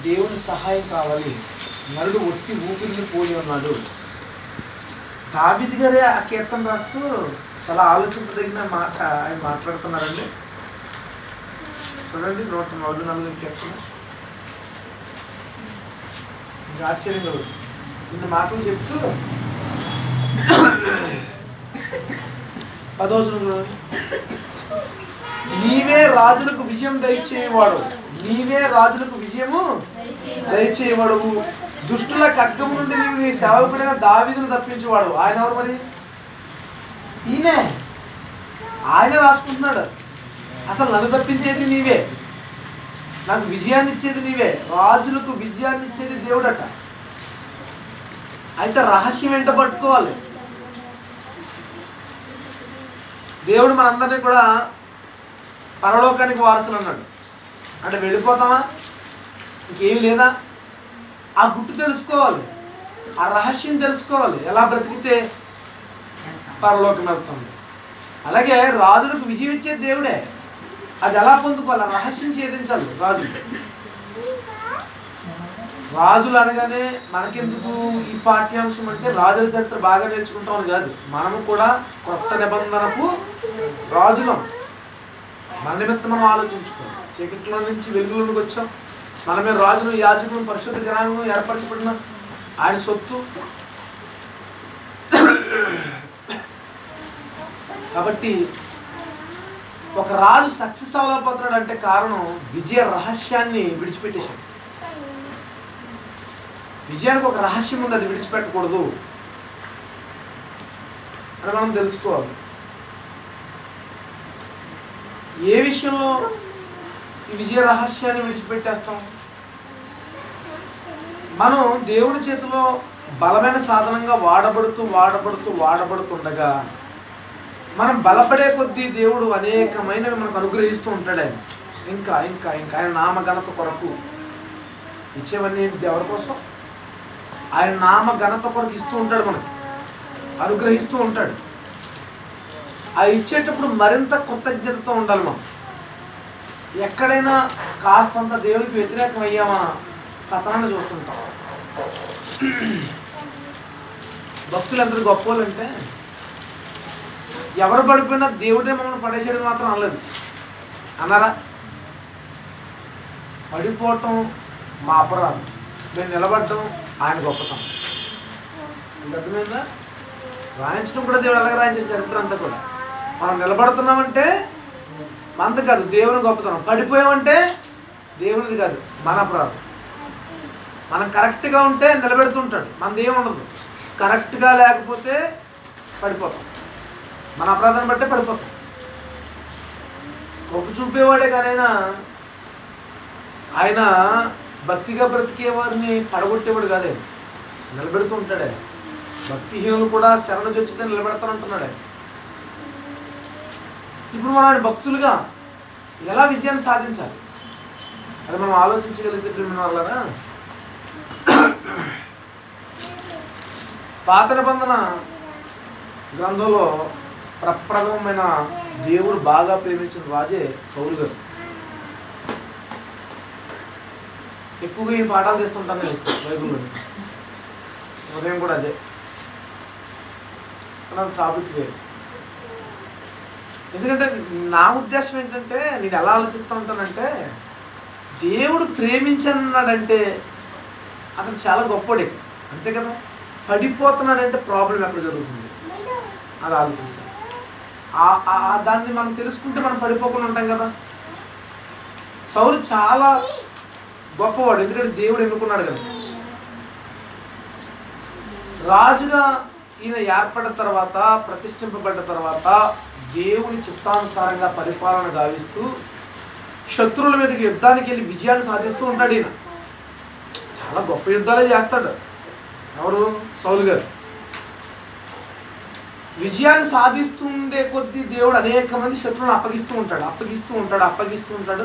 దేవుని సహాయం కావాలి నరుడు ఒట్టి ఊపిరిని పోయి ఉన్నాడు దావిది గారే ఆ కీర్తన రాస్తూ చాలా ఆలోచింపదగిన మాట ఆయన మాట్లాడుతున్నారండి చూడండి నూట నలభై నాలుగు కీర్తన ఇంకా ఆశ్చర్యం కలుగుతుంది ఇన్ని మాటలు చెప్తూ పదవచనంలో నీవే రాజులకు విజయం దయచేయవాడు నీవే రాజులకు విజయము దయచేయవాడు దుష్టుల ఖడ్గము నుండి నీవు నీ సేవకుడైన దావీదును తప్పించేవాడు ఆయన ఎవరు మరి ఈయనే ఆయన రాసుకుంటున్నాడు అసలు నన్ను తప్పించేది నీవే నాకు విజయాన్ని ఇచ్చేది నీవే రాజులకు విజయాన్ని ఇచ్చేది దేవుడట అయితే రహస్యం ఏంటో పట్టుకోవాలి దేవుడు మనందరినీ కూడా పరలోకానికి వారసులు అన్నాడు అంటే వెళ్ళిపోతామా ఇంకేం లేదా ఆ గుట్టు తెలుసుకోవాలి ఆ రహస్యం తెలుసుకోవాలి ఎలా బ్రతికితే పరలోకం వెళ్తుంది అలాగే రాజులకు విజయం ఇచ్చే దేవుడే అది ఎలా పొందుకోవాలి ఆ రహస్యం ఛేదించాలి రాజు రాజులు అనగానే మనకెందుకు ఈ పాఠ్యాంశం అంటే రాజుల చరిత్ర బాగా నేర్చుకుంటామని కాదు మనము కూడా కొత్త నిబంధనకు రాజులం మన నిమిత్తం మనం ఆలోచించుకోవాలి చీకట్లో నుంచి వెలుగులోకి వచ్చాం మనమే రాజును యాజకులు పరిశుద్ధ జనాంగం ఏర్పరచబడిన ఆయన సొత్తు కాబట్టి ఒక రాజు సక్సెస్ అవ్వలేకపోతున్నాడు అంటే కారణం విజయ రహస్యాన్ని విడిచిపెట్టేశాడు విజయానికి ఒక రహస్యం ఉంది అది విడిచిపెట్టకూడదు అని మనం తెలుసుకోవాలి ఏ విషయంలో ఈ విజయ రహస్యాన్ని విడిచిపెట్టేస్తాం మనం దేవుని చేతిలో బలమైన సాధనంగా వాడబడుతూ వాడబడుతూ వాడబడుతుండగా మనం బలపడే కొద్దీ దేవుడు అనేకమైనవి మనకు అనుగ్రహిస్తూ ఉంటాడు ఆయన ఇంకా ఇంకా ఇంకా ఆయన నామఘనత కొరకు ఇచ్చేవన్నీ ఎవరి కోసం ఆయన నామ ఘనత కొరకు ఇస్తూ ఉంటాడు మనకి అనుగ్రహిస్తూ ఉంటాడు ఆ ఇచ్చేటప్పుడు మరింత కృతజ్ఞతతో ఉండాలి మనం ఎక్కడైనా కాస్తంత దేవునికి వ్యతిరేకం అయ్యామా పతనాన్ని చూస్తుంటాం భక్తులు ఎంత గొప్ప అంటే ఎవరు పడిపోయినా దేవుడే మమ్మల్ని పడేసేది మాత్రం అనలేదు అన్నారా పడిపోవటం మా అపరాధం మేము నిలబడటం ఆయన గొప్పతనం మీకు అర్థమైందా రాయించడం కూడా దేవుడు అలాగే రాయించిన చరిత్ర అంతా కూడా మనం నిలబడుతున్నామంటే మనది కాదు దేవుని గొప్పతనం పడిపోయామంటే దేవునిది కాదు మన అపరాధం మనం కరెక్ట్గా ఉంటే నిలబెడుతుంటాడు మనది ఏముండదు కరెక్ట్గా లేకపోతే పడిపోతాం మన అపరాధాన్ని బట్టే పడిపోతాం గొప్ప చూపేవాడే కానీ ఆయన ఆయన భక్తిగా బ్రతికే వారిని పడగొట్టేవాడు కాదే నిలబెడుతూ ఉంటాడే భక్తిహీనులు కూడా శరణ చొచ్చితే నిలబెడతానంటున్నాడే ఇప్పుడు మనం ఆయన భక్తులుగా ఎలా విజయాన్ని సాధించాలి అది మనం ఆలోచించగలిగితే ప్రేమ వాళ్ళరా పాత నిబంధన గ్రంథంలో ప్రప్రథమమైన దేవుడు బాగా ప్రేమించిన రాజే సౌలు గారు ఎక్కువగా ఈ పాఠాలు తెస్తుంటాను నేను బైబిల్లో ఉదయం కూడా అదే నాకు టాపిక్ వేరు ఎందుకంటే నా ఉద్దేశం ఏంటంటే నేను ఎలా ఆలోచిస్తూ ఉంటానంటే దేవుడు ప్రేమించన్నాడంటే అతను చాలా గొప్పడే అంతే కదా పడిపోతున్నాడంటే ప్రాబ్లం ఎక్కడ జరుగుతుంది అది ఆలోచించాలి ఆ- ఆ- ఆ దాన్ని మనం తెలుసుకుంటే మనం పడిపోకుండా ఉంటాం కదా సౌలు చాలా గొప్పవాడు ఎందుకంటే దేవుడు ఎన్నుకున్నాడు కదా రాజుగా ఈయన ఏర్పడిన తర్వాత ప్రతిష్ఠింపబడ్డ తర్వాత దేవుని చిత్తానుసారంగా పరిపాలన గావిస్తూ శత్రువుల మీదకి యుద్ధానికి వెళ్ళి విజయాన్ని సాధిస్తూ ఉంటాడు ఈయన చాలా గొప్ప యుద్ధాలే చేస్తాడు ఎవరు సౌలు గారు విజయాన్ని సాధిస్తుండే కొద్దీ దేవుడు అనేక మంది శత్రువులను అప్పగిస్తూ ఉంటాడు అప్పగిస్తూ ఉంటాడు అప్పగిస్తూ ఉంటాడు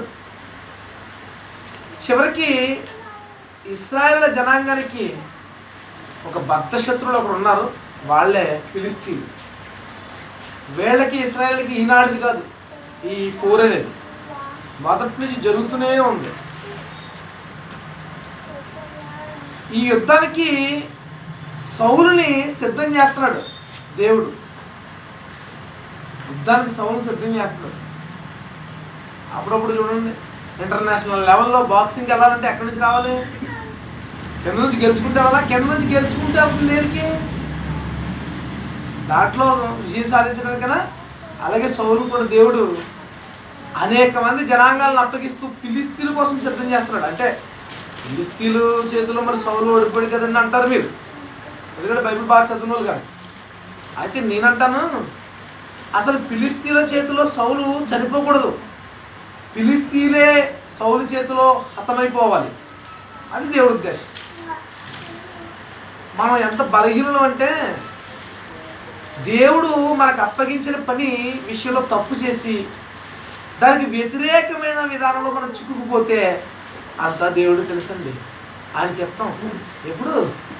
చివరికి ఇస్రాయేల్ జనాంగానికి ఒక బద్ధ శత్రువులు ఒకరు ఉన్నారు వాళ్ళే ఫిలిస్తీన్ వీళ్ళకి ఇస్రాయేల్కి ఈనాటిది కాదు ఈ పోర్ అనేది మొదటి నుంచి జరుగుతూనే ఉంది ఈ యుద్ధానికి సౌలుని సిద్ధం చేస్తున్నాడు దేవుడు యుద్ధానికి సౌలుని సిద్ధం చేస్తున్నాడు అప్పుడప్పుడు చూడండి ఇంటర్నేషనల్ లెవెల్లో బాక్సింగ్ వెళ్ళాలంటే ఎక్కడి నుంచి రావాలి కింద నుంచి గెలుచుకుంటే వెళ్ళాలా కింద నుంచి గెలుచుకుంటే వెళ్తుంది దేనికి దాంట్లో విజయం సాధించడానికైనా అలాగే సౌలు కూడా దేవుడు అనేక మంది జనాంగాలను అప్పగిస్తూ పిలిస్తీల కోసం సిద్ధం చేస్తున్నాడు అంటే ఫిలిస్తీన్లు చేతిలో మరి సౌలు ఓడిపోయాడు కదండి అంటారు మీరు ఎందుకంటే బైబిల్ బాగా చదివిన వాళ్ళు కాదు అయితే నేనంటాను అసలు ఫిలిస్తీన్ల చేతిలో సౌలు చనిపోకూడదు ఫిలిస్తీన్లే సౌలు చేతిలో హతమైపోవాలి అది దేవుడి ఉద్దేశం మనం ఎంత బలహీనులు అంటే దేవుడు మనకు అప్పగించిన పని విషయంలో తప్పు చేసి దానికి వ్యతిరేకమైన విధానంలో మనం చిక్కుకుపోతే అంతా దేవుడు తెలుసండి ఆయన చెప్తాం ఎప్పుడు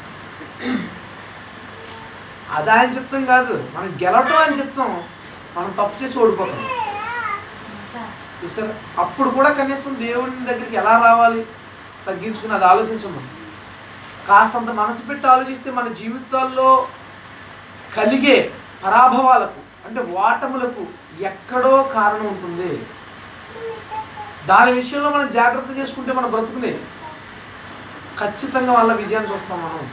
అది ఆయన చెప్తాం కాదు మనం గెలవటం ఆయన చెప్తాం మనం తప్పు చేసి ఓడిపోతాం చూసారా అప్పుడు కూడా కనీసం దేవుని దగ్గరికి ఎలా రావాలి తగ్గించుకుని అది ఆలోచించము కాస్తంత మనసు పెట్టి ఆలోచిస్తే మన జీవితాల్లో కలిగే పరాభవాలకు అంటే ఓటములకు ఎక్కడో కారణం ఉంటుంది దాని విషయంలో మనం జాగ్రత్త చేసుకుంటే మనం బ్రతుకునే ఖచ్చితంగా వాళ్ళ విజయాన్ని చూస్తాం మనం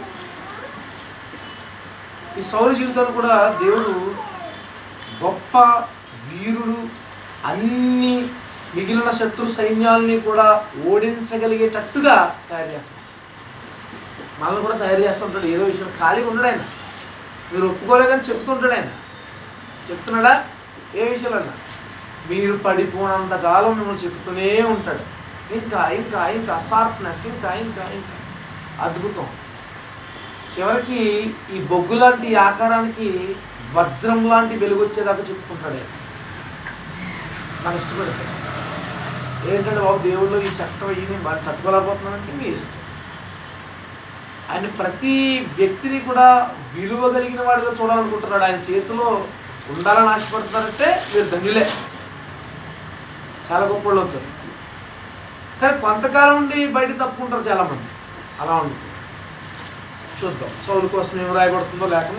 ఈ సౌర జీవితాన్ని కూడా దేవుడు గొప్ప వీరుడు అన్ని మిగిలిన శత్రు సైన్యాలని కూడా ఓడించగలిగేటట్టుగా తయారు చేస్తాడు మనల్ని కూడా తయారు చేస్తుంటాడు ఏదో విషయం ఖాళీగా ఉండడు ఆయన మీరు ఒప్పుకోలేదని చెప్తుంటాడు ఆయన చెప్తున్నాడా ఏ విషయాలన్నా మీరు పడిపోనంత కాలం మిమ్మల్ని చెప్తూనే ఉంటాడు ఇంకా ఇంకా ఇంకా షార్ప్నెస్ ఇంకా ఇంకా ఇంకా అద్భుతం చివరికి ఈ బొగ్గు లాంటి ఈ ఆకారానికి వజ్రం లాంటి వెలుగు వచ్చేదాకా చెప్తుంటాడు ఆయన నాకు ఇష్టపడతాడు ఏంటంటే బాబు దేవుళ్ళు ఈ చట్టం ఇవి బాగా తట్టుకోలేకపోతున్నానంటే మీ ఇష్టం ఆయన ప్రతి వ్యక్తిని కూడా విలువ కలిగిన వాడిగా చూడాలనుకుంటున్నాడు ఆయన చేతిలో ఉండాలని ఆశపడుతున్నారంటే మీరు ధన్యులే చాలా గొప్ప వాళ్ళు అవుతారు కానీ కొంతకాలం ఉండి బయట తప్పుకుంటారు చాలామంది అలా ఉంది చూద్దాం సౌలు కోసం ఏం రాయబడుతుందో లేకను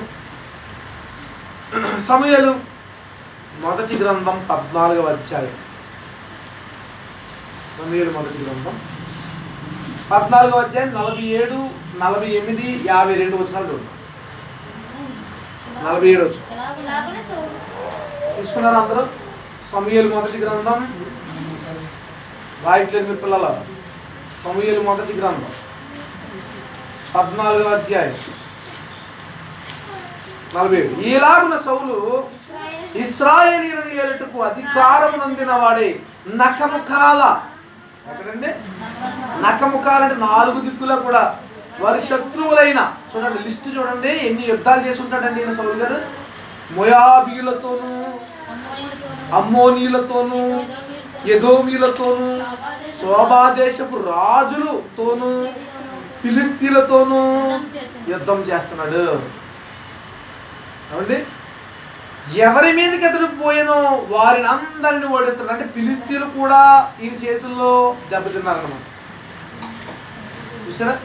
సమయాలు మొదటి గ్రంథం పద్నాలుగవ అధ్యాయం సమయాలు మొదటి గ్రంథం పద్నాలుగవ అధ్యాయం నలభై ఏడు నలభై ఎనిమిది యాభై రెండు వచ్చినాలు చూద్దాం నలభై ఏడు వచ్చు ఇలాగనే సౌలు తీసుకున్నారు అందరూ సమయలు మొదటి గ్రంథం రాయట్లేదు మీరు పిల్లల సమయలు మొదటి గ్రంథం పద్నాలుగవ అధ్యాయం నలభై ఏడు ఈలాగున సౌలు ఇశ్రాయేలు ఇస్రాయేలీలను ఏలుటకు అధికారం నొందిన వాడే నకముఖాల ఎక్కడండి నకముఖాలంటే నాలుగు దిక్కులా కూడా వారి శత్రువులైన చూడండి లిస్ట్ చూడండి ఎన్ని యుద్ధాలు చేసి ఉంటాడండి ఈయన సౌలు గారు మొయాబీలతోనూ అమ్మోనీయులతోనూ, అమ్మోనీలతోనూ ఎదోమీయులతోనూ, ఎదోమీలతోనూ శోభాదేశ శోభాదేశపు రాజులతోనూ ఫిలిస్తీన్లతోనూ యుద్ధం చేసింది. యుద్ధం చేస్తున్నాడు ఏమండి ఎవరి మీదకి ఎదురు పోయినో వారిని అందరిని ఓడిస్తున్నాడు అంటే ఫిలిస్తీన్లు కూడా ఈయన చేతుల్లో దెబ్బతిన్నారన్నమాట చూసారా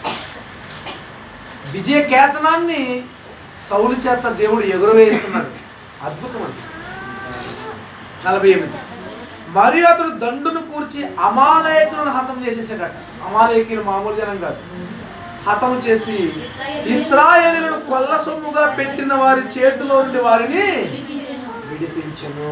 విజయ కేతనాన్ని సౌలు చేత దేవుడు ఎగురవేస్తున్నాడు అద్భుతం అది నలభై ఎనిమిది మరియు అతడు దండును కూర్చి అమాలయకులను హతం చేసేసాడట అమాలయకులు మామూలు జనం కాదు హతము చేసి ఇస్రాయేలులను కొల్ల సొమ్ముగా పెట్టిన వారి చేతిలో నుండి వారిని విడిపించెను. విడిపించను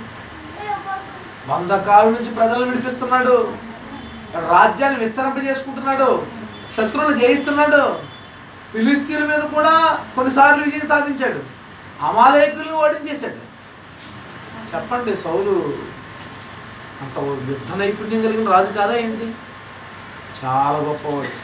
వందకాల నుంచి ప్రజలను విడిపిస్తున్నాడు రాజ్యాన్ని విస్తరింపజేసుకుంటున్నాడు శత్రువులను జయిస్తున్నాడు ఫిలిస్తీన్ల మీద కూడా కొన్నిసార్లు విజయం సాధించాడు అమాలేకులను ఓడించేశాడు చెప్పండి సౌలు అంత యుద్ధ నైపుణ్యం కలిగిన రాజు కాదా ఏంటి చాలా గొప్పవాడు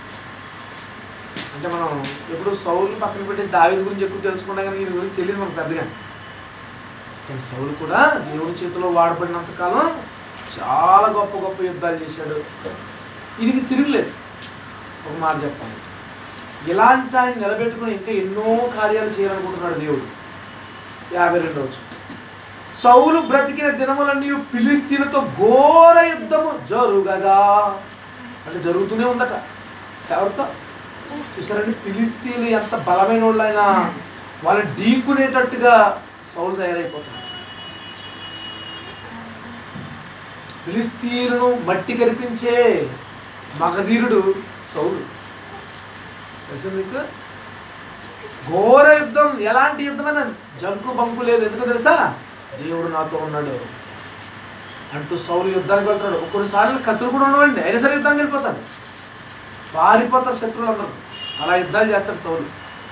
అంటే మనం ఎప్పుడు సౌలు పక్కన పెట్టి దావీదు గురించి ఎక్కువ తెలుసుకున్నా కానీ ఈయన గురించి తెలియదు మనకు పెద్దగా కానీ సౌలు కూడా దేవుని చేతిలో వాడబడినంత కాలం చాలా గొప్ప గొప్ప యుద్ధాలు చేశాడు ఈయనకి తిరగలేదు ఒక మాట చెప్పాలి ఇలాంటి ఆయన నిలబెట్టుకుని ఇంకా ఎన్నో కార్యాలు చేయాలనుకుంటున్నాడు దేవుడు యాభై రెండు రోజు సౌలు బ్రతికిన దినములన్నీ ఫిలిస్తీన్లతో ఘోర యుద్ధము జరుగగా అంటే జరుగుతూనే ఉందట ఎవరితో చూసారండి ఫిలిస్తీన్లు ఎంత బలమైన వాళ్ళైనా వాళ్ళని ఢీకునేటట్టుగా సౌలు తయారైపోతాడు ఫిలిస్తీన్లను మట్టి కనిపించే మగధీరుడు సౌలు తెలుసా మీకు ఘోర యుద్ధం ఎలాంటి యుద్ధమైనా జంకు బంకు లేదు ఎందుకు తెలుసా దేవుడు నాతో ఉన్నాడు అంటూ సౌలు యుద్ధానికి వెళ్తాడు కొన్నిసార్లు కత్తులు కూడా ఉండవండి అయినా సరే యుద్ధానికి వెళ్ళిపోతాడు పారిపోతారు శత్రువులు అందరూ అలా యుద్ధాలు చేస్తాడు సౌలు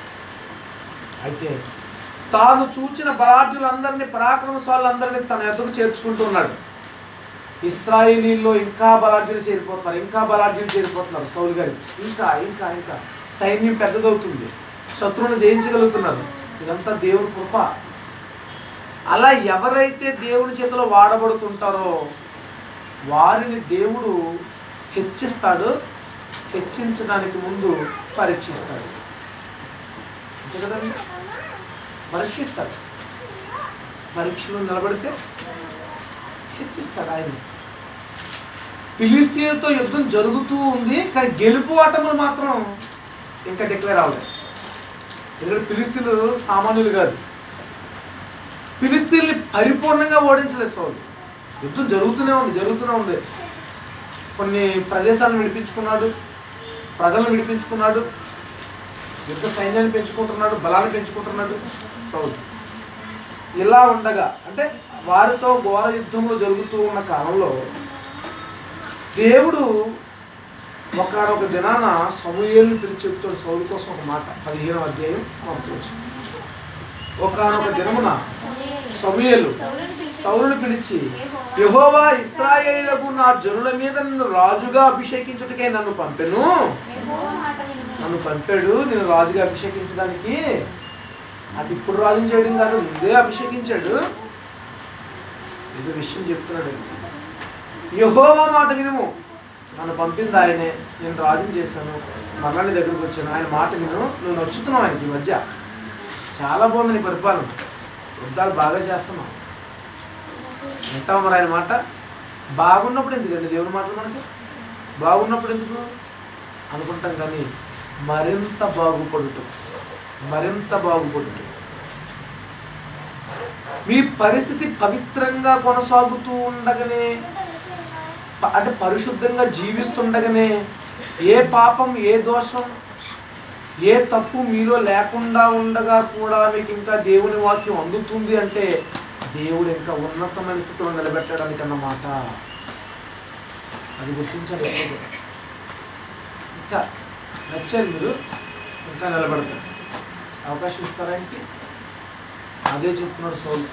అయితే తాను చూచిన బలాఢ్యులందరినీ పరాక్రమశాలందరినీ తన ఎద్దుకు చేర్చుకుంటూ ఉన్నాడు ఇస్రాయేలీల్లో ఇంకా బలాఢ్యులు చేరిపోతున్నారు ఇంకా బలాఢ్యులు చేరిపోతున్నారు సౌలు గారి ఇంకా ఇంకా ఇంకా సైన్యం పెద్దదవుతుంది శత్రువును జయించగలుగుతున్నారు ఇదంతా దేవుని కృప అలా ఎవరైతే దేవుని చేతిలో వాడబడుతుంటారో వారిని దేవుడు హెచ్చిస్తాడు హెచ్చించడానికి ముందు పరీక్షిస్తాడు అంతే కదండి పరీక్షిస్తాడు పరీక్షలో నిలబడితే హెచ్చిస్తాడు ఆయన ఫిలిస్తీన్తో యుద్ధం జరుగుతూ ఉంది కానీ గెలుపు ఆటములు మాత్రం ఇంకా డిక్లేర్ అవ్వలేదు ఎందుకంటే ఫిలిస్తీన్లు సామాన్యులు కాదు ఫిలిస్తీన్ని పరిపూర్ణంగా ఓడించలేదు సౌలు యుద్ధం జరుగుతూనే ఉంది జరుగుతూనే ఉంది కొన్ని ప్రదేశాలను విడిపించుకున్నాడు ప్రజలను విడిపించుకున్నాడు యుద్ధ సైన్యాన్ని పెంచుకుంటున్నాడు బలాన్ని పెంచుకుంటున్నాడు సౌలు ఇలా ఉండగా అంటే వారితో ఘోర యుద్ధములు జరుగుతూ ఉన్న కాలంలో దేవుడు ఒకనొక దినాన సమూహేల్ని పిలిచి చెప్తాడు సౌలు కోసం ఒక మాట పదిహేను అధ్యాయం మొదటి ఒకనొక దినమున సమూయేలు సౌలుని పిలిచి యహోవా ఇస్రాయేలులకు నా జనుల మీద నిన్ను రాజుగా అభిషేకించుటకే నన్ను పంపెను నన్ను పంపాడు నేను రాజుగా అభిషేకించడానికి అది ఇప్పుడు రాజుని చేయడం కాదు ముందే అభిషేకించాడు ఇది విషయం చెప్తున్నాడు యహోవా మాట వినుము నన్ను పంపింది ఆయనే నేను రాజుని చేశాను మరలా నీ దగ్గరకు వచ్చాను ఆయన మాట విను నువ్వు నచ్చుతున్నావు ఆయనకి ఈ మధ్య చాలా బాగుంది నీ పరిపాలన యుద్ధాలు బాగా చేస్తున్నావు వింటావు మరి ఆయన మాట బాగున్నప్పుడు ఎందుకండి దేవుని మాటలు మనకి బాగున్నప్పుడు ఎందుకు అనుకుంటాం కానీ మరింత బాగుపడుతూ మరింత బాగుపడుతూ మీ పరిస్థితి పవిత్రంగా కొనసాగుతూ ఉండగానే ప- అంటే పరిశుద్ధంగా జీవిస్తుండగానే ఏ పాపం ఏ దోషం ఏ తప్పు మీలో లేకుండా ఉండగా కూడా మీకు ఇంకా దేవుని వాక్యం అందుతుంది అంటే దేవుడు ఇంకా ఉన్నతమైన స్థితిలో నిలబెట్టడానికి అన్నమాట అది గుర్తించాలి ఎప్పుడు. ఇంకా నచ్చారు మీరు ఇంకా నిలబడతారు అవకాశం ఇస్తారా ఆయనకి అదే చెప్తున్నాడు సౌలు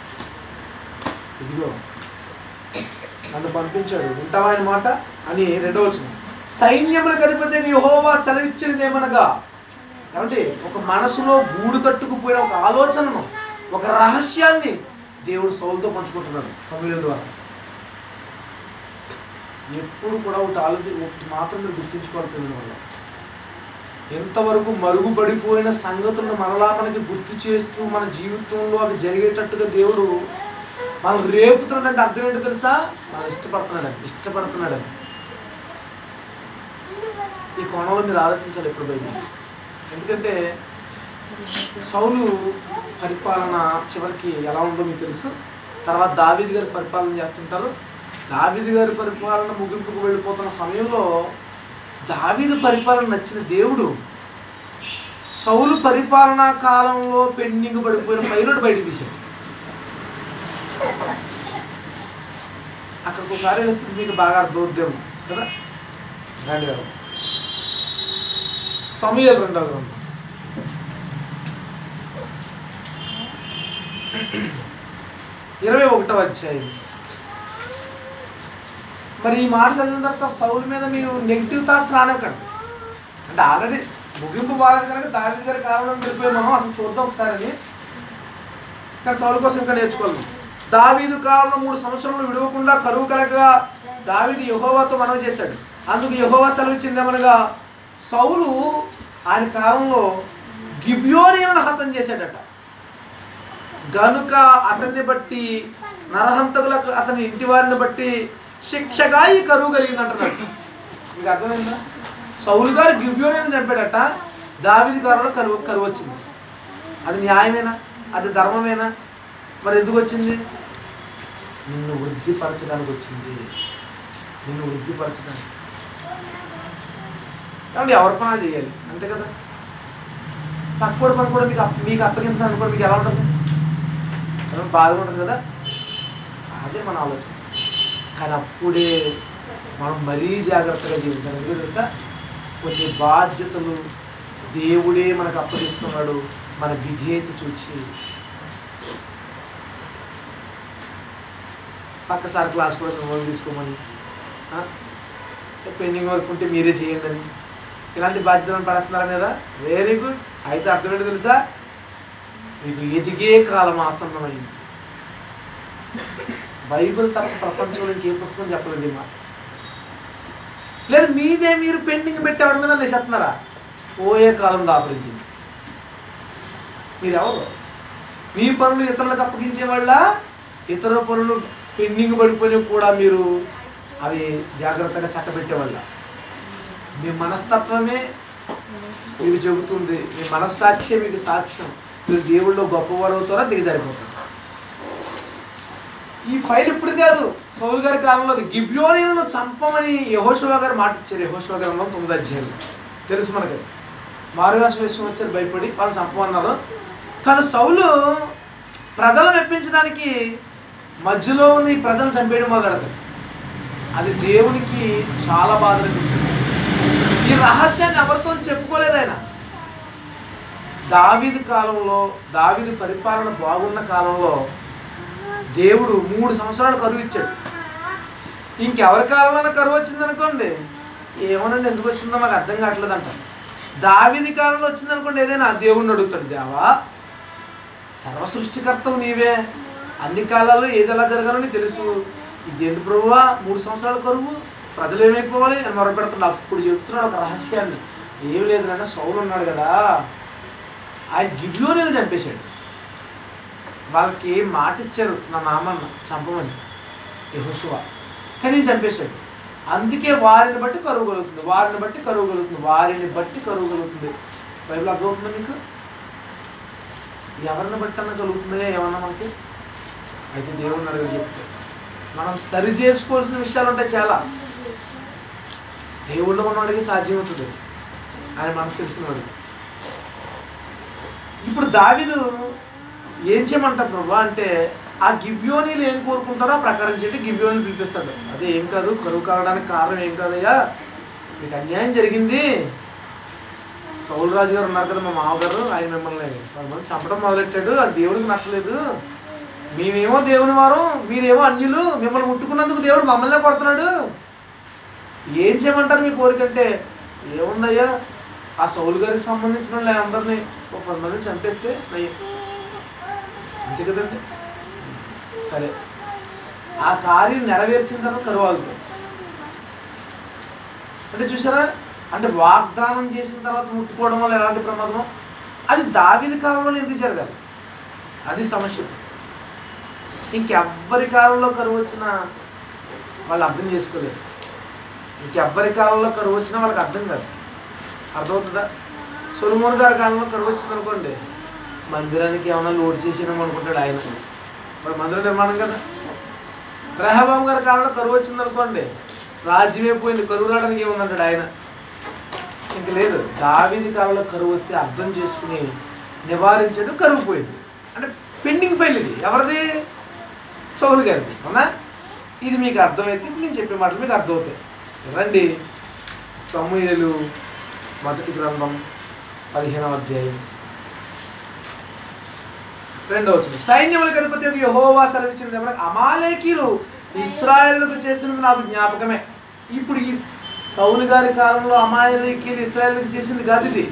ఇదిగో నన్ను పంపించాడు వింటావా ఆయన మాట అని రెండో వచ్చిన సైన్యములకు అధిపతి యహోవా సెలవిచ్చినది ఏమనగా ఏమంటే ఒక మనసులో గూడు కట్టుకుపోయిన ఒక ఆలోచనను ఒక రహస్యాన్ని దేవుడు సౌలుతో పంచుకుంటున్నాడు సమయం ద్వారా ఎప్పుడు కూడా ఒకటి ఆలోచి ఒకటి మాత్రం మీరు గుర్తించుకోవాలి పిల్లల వల్ల ఎంతవరకు మరుగుపడిపోయిన సంగతులను మరలా మనకి గుర్తు చేస్తూ మన జీవితంలో అవి జరిగేటట్టుగా దేవుడు మనం రేపుతున్నాడంటే అర్థం ఏంటో తెలుసా మనం ఇష్టపడుతున్నాడు ఇష్టపడుతున్నాడు ఈ కోణంలో మీరు ఆలోచించాలి ఎప్పుడు పోయి ఎందుకంటే సౌలు పరిపాలన చివరికి ఎలా ఉందో మీకు తెలుసు తర్వాత దావీది గారి పరిపాలన చేస్తుంటారు దావీది గారి పరిపాలన ముగింపుకు వెళ్ళిపోతున్న సమయంలో దావీదు పరిపాలన నచ్చిన దేవుడు సౌలు పరిపాలనా కాలంలో పెండింగ్ పడిపోయిన పైరుడు బయటికి తీశాడు అక్కడికి ఒకసారి వెళ్తుంది మీకు బాగా అర్థమవుద్దేమో కదా రండి గారు సమయాలు రెండవ గ్రంథం ఇరవై ఒకటవ అధ్యాయం మరి ఈ మాట చదివిన తర్వాత సౌలు మీద మీరు నెగిటివ్ థాట్స్ రానివ్వకండి అంటే ఆల్రెడీ ముగింపు బాగాలేదు కనుక దావిది గారి కాలంలో వెళ్ళిపోయి మనం అసలు చూద్దాం ఒకసారి అని కానీ సౌలు కోసం ఇంకా నేర్చుకోవాలి దావీదు కాలంలో మూడు సంవత్సరములు విడవకుండా కరువు కలగగా దావీదు యహోవాతో మనవి చేశాడు అందుకు యహోవా సెలవిచ్చిందేమనగా సౌలు ఆయన కాలంలో గిబ్యోనియను హతం చేశాడట గనుక అతన్ని బట్టి నరహంతకులకు అతని ఇంటి వారిని బట్టి శిక్షగా ఈ కరువు కలిగింది అంటున్నాడు మీకు అర్థమైందా సౌలు గారు గిబ్యోని చంపాడట దావిది గారిలో కరువు కరువు వచ్చింది అది న్యాయమేనా అది ధర్మమేనా మరి ఎందుకు వచ్చింది నిన్ను వృద్ధిపరచడానికి వచ్చింది నిన్ను వృద్ధిపరచడానికి కాబట్టి ఎవరి పని వాళ్ళు చేయాలి అంతే కదా తక్కువ పని కూడా మీకు అప్- మీకు అప్పగించాలి అనుకోండి మీకు ఎలా ఉంటుంది ఏమన్నా బాధగా ఉంటుంది కదా అదే మన ఆలోచన కానీ అప్పుడే మనం మరీ జాగ్రత్తగా జీవించాలి ఎందుకు తెలుసా కొన్ని బాధ్యతలు దేవుడే మనకు అప్పగిస్తున్నాడు మన విధేయత చూచి పక్కసారి క్లాస్ కూడా మిమ్మల్ని తీసుకోమని ఆ? పెండింగ్ వర్క్ ఉంటే మీరే చేయండి అని ఇలాంటి బాధ్యతలను పడుతున్నారా మీద వెరీ గుడ్ అయితే అర్థమేంటి తెలుసా మీకు ఎదిగే కాలం ఆసన్నమైంది బైబిల్ తప్ప ప్రపంచంలో ఇంకే పుస్తకం చెప్పలేదు ఈ మాట లేదు మీదే మీరు పెండింగ్ పెట్టేవాడి మీద నేను చెప్తున్నారా పోయే కాలం దాపరించింది మీరు ఎవరు మీ పనులు ఇతరులకు అప్పగించే వాళ్ళ ఇతర పనులు పెండింగ్ పడిపోయినవి కూడా మీరు అవి జాగ్రత్తగా చక్కబెట్టేవాళ్ళ మీ మనస్తత్వమే మీకు చెబుతుంది మీ మనస్సాక్షి మీకు సాక్ష్యం మీరు దేవుళ్ళు గొప్పవారు అవుతారా దిగజారిపోతారు ఈ ఫైల్ ఇప్పుడు కాదు సౌలు గారి కాలంలో గిబ్యోనిలను చంపమని యహోశివ గారు మాట ఇచ్చారు యహోశివ గారు అన్నాం తొమ్మిది అధ్యాయులు తెలుసు మనకి మారువాస విషయం వచ్చారు భయపడి వాళ్ళు చంపమన్నారు కానీ సౌలు ప్రజలను మెప్పించడానికి మధ్యలో ఉన్న ఈ ప్రజలను చంపేయడం మొదలెడతాడు అది దేవునికి చాలా బాధ అనిపించింది ఈ రహస్యాన్ని ఎవరితో చెప్పుకోలేదు ఆయన దావీదు కాలంలో దావీదు పరిపాలన బాగున్న కాలంలో దేవుడు మూడు సంవత్సరాలు కరువు ఇచ్చాడు ఇంకెవరి కాలంలో కరువు వచ్చిందనుకోండి ఏమోనండి ఎందుకు వచ్చిందో మాకు అర్థం కావట్లేదంట దావిది కాలంలో వచ్చిందనుకోండి ఏదైనా దేవుడిని అడుగుతాడు దేవా సర్వ సృష్టికర్తవు నీవే అన్ని కాలాల్లో ఏది ఎలా జరగాలో నీకు తెలుసు ఇదేంటి ప్రభువా మూడు సంవత్సరాల కరువు ప్రజలు ఏమైపోవాలి అని మొరపెడుతున్నాడు అప్పుడు చెప్తున్నాడు ఒక రహస్యాన్ని ఏం లేదు నాన్న సౌలు ఉన్నాడు కదా ఆయన గిడ్లోనే చంపేశాడు వాళ్ళకి మాట ఇచ్చారు నా నామన్న చంపమని యహోశువ కానీ ఈయన చంపేశాడు అందుకే వారిని బట్టి కరువు కలుగుతుంది వారిని బట్టి కరువు కలుగుతుంది వారిని బట్టి కరువు కలుగుతుంది బైబిల్ అర్థమవుతుందా మీకు ఎవరిని బట్టి అన్న కలుగుతుందా ఏమన్నా మనకి అయితే దేవుడిని అడిగి చెప్తే మనం సరి చేసుకోవాల్సిన విషయాలు ఉంటాయి చాలా దేవుళ్ళు ఉన్నవాడికి సాధ్యమవుతుంది ఆయన మనకు తెలిసిన వాడికి ఇప్పుడు దావిదు ఏం చేయమంటారు ప్రభా అంటే ఆ గిబ్యోనీలు ఏం కోరుకుంటారో ఆ ప్రకారం చేసి గిబ్యోని పిలిపిస్తాడు అదే ఏం కాదు కరువు కావడానికి కారణం ఏం కాదయ్యా మీకు అన్యాయం జరిగింది సౌలు రాజు గారు ఉన్నారు కదా మా మామగారు ఆయన మిమ్మల్ని మిమ్మల్ని చంపడం మొదలెట్టాడు అది దేవుడికి నచ్చలేదు మేమేమో దేవుని వారు మీరేమో అన్యులు మిమ్మల్ని ముట్టుకున్నందుకు దేవుడు మమ్మల్నే కొడుతున్నాడు ఏం చేయమంటారు మీ కోరిక అంటే ఏముందయ్యా ఆ సౌలు గారికి సంబంధించిన వాళ్ళ అందరినీ ఒక పది మందిని చంపేస్తే నయ్యం అంతే కదండి సరే ఆ కార్యం నెరవేర్చిన తర్వాత కరువు ఆగుతుంది అంటే చూసారా అంటే వాగ్దానం చేసిన తర్వాత ముట్టుకోవడం వల్ల ఎలాంటి ప్రమాదం అది దావిది కాలంలో ఎందుకు జరగాలి అది సమస్య ఇంకెవ్వరి కాలంలో కరువు వచ్చినా వాళ్ళు అర్థం చేసుకోలేరు ఇంకెవ్వరి కాలంలో కరువు వచ్చినా వాళ్ళకి అర్థం కాదు అర్థమవుతుందా సొలమోన్ గారి కాలంలో కరువు వచ్చింది అనుకోండి మందిరానికి ఏమైనా లోడ్ చేసినాం అనుకుంటాడు ఆయన మరి మందిర నిర్మాణం కదా రెహబాబు గారి కాలంలో కరువు వచ్చింది అనుకోండి రాజ్యం అయిపోయింది కరువు రావడానికి ఏముందంటాడు ఆయన ఇంక లేదు దావిది కాలంలో కరువు వస్తే అర్థం చేసుకుని నివారించడం కరువు పోయింది అంటే పెండింగ్ ఫైల్ ఇది ఎవరిది సౌలు గారిది అవునా ఇది మీకు అర్థమైతే ఇప్పుడు నేను చెప్పే మాటలు మీకు అర్థమవుతాయి రండి సమూహలు మొదటి గ్రంథం పదిహేనవ అధ్యాయం రెండవ వచనం సైన్యములకు అధిపతి యొక్క యెహోవా సెలవిచ్చిన దేవరా అమాలేకీలు ఇస్రాయేలుకు చేసినది నాకు జ్ఞాపకమే ఇప్పుడు ఈ సౌలు గారి కాలంలో అమాలేకీలు ఇస్రాయేల్కి చేసింది కాదు ఇది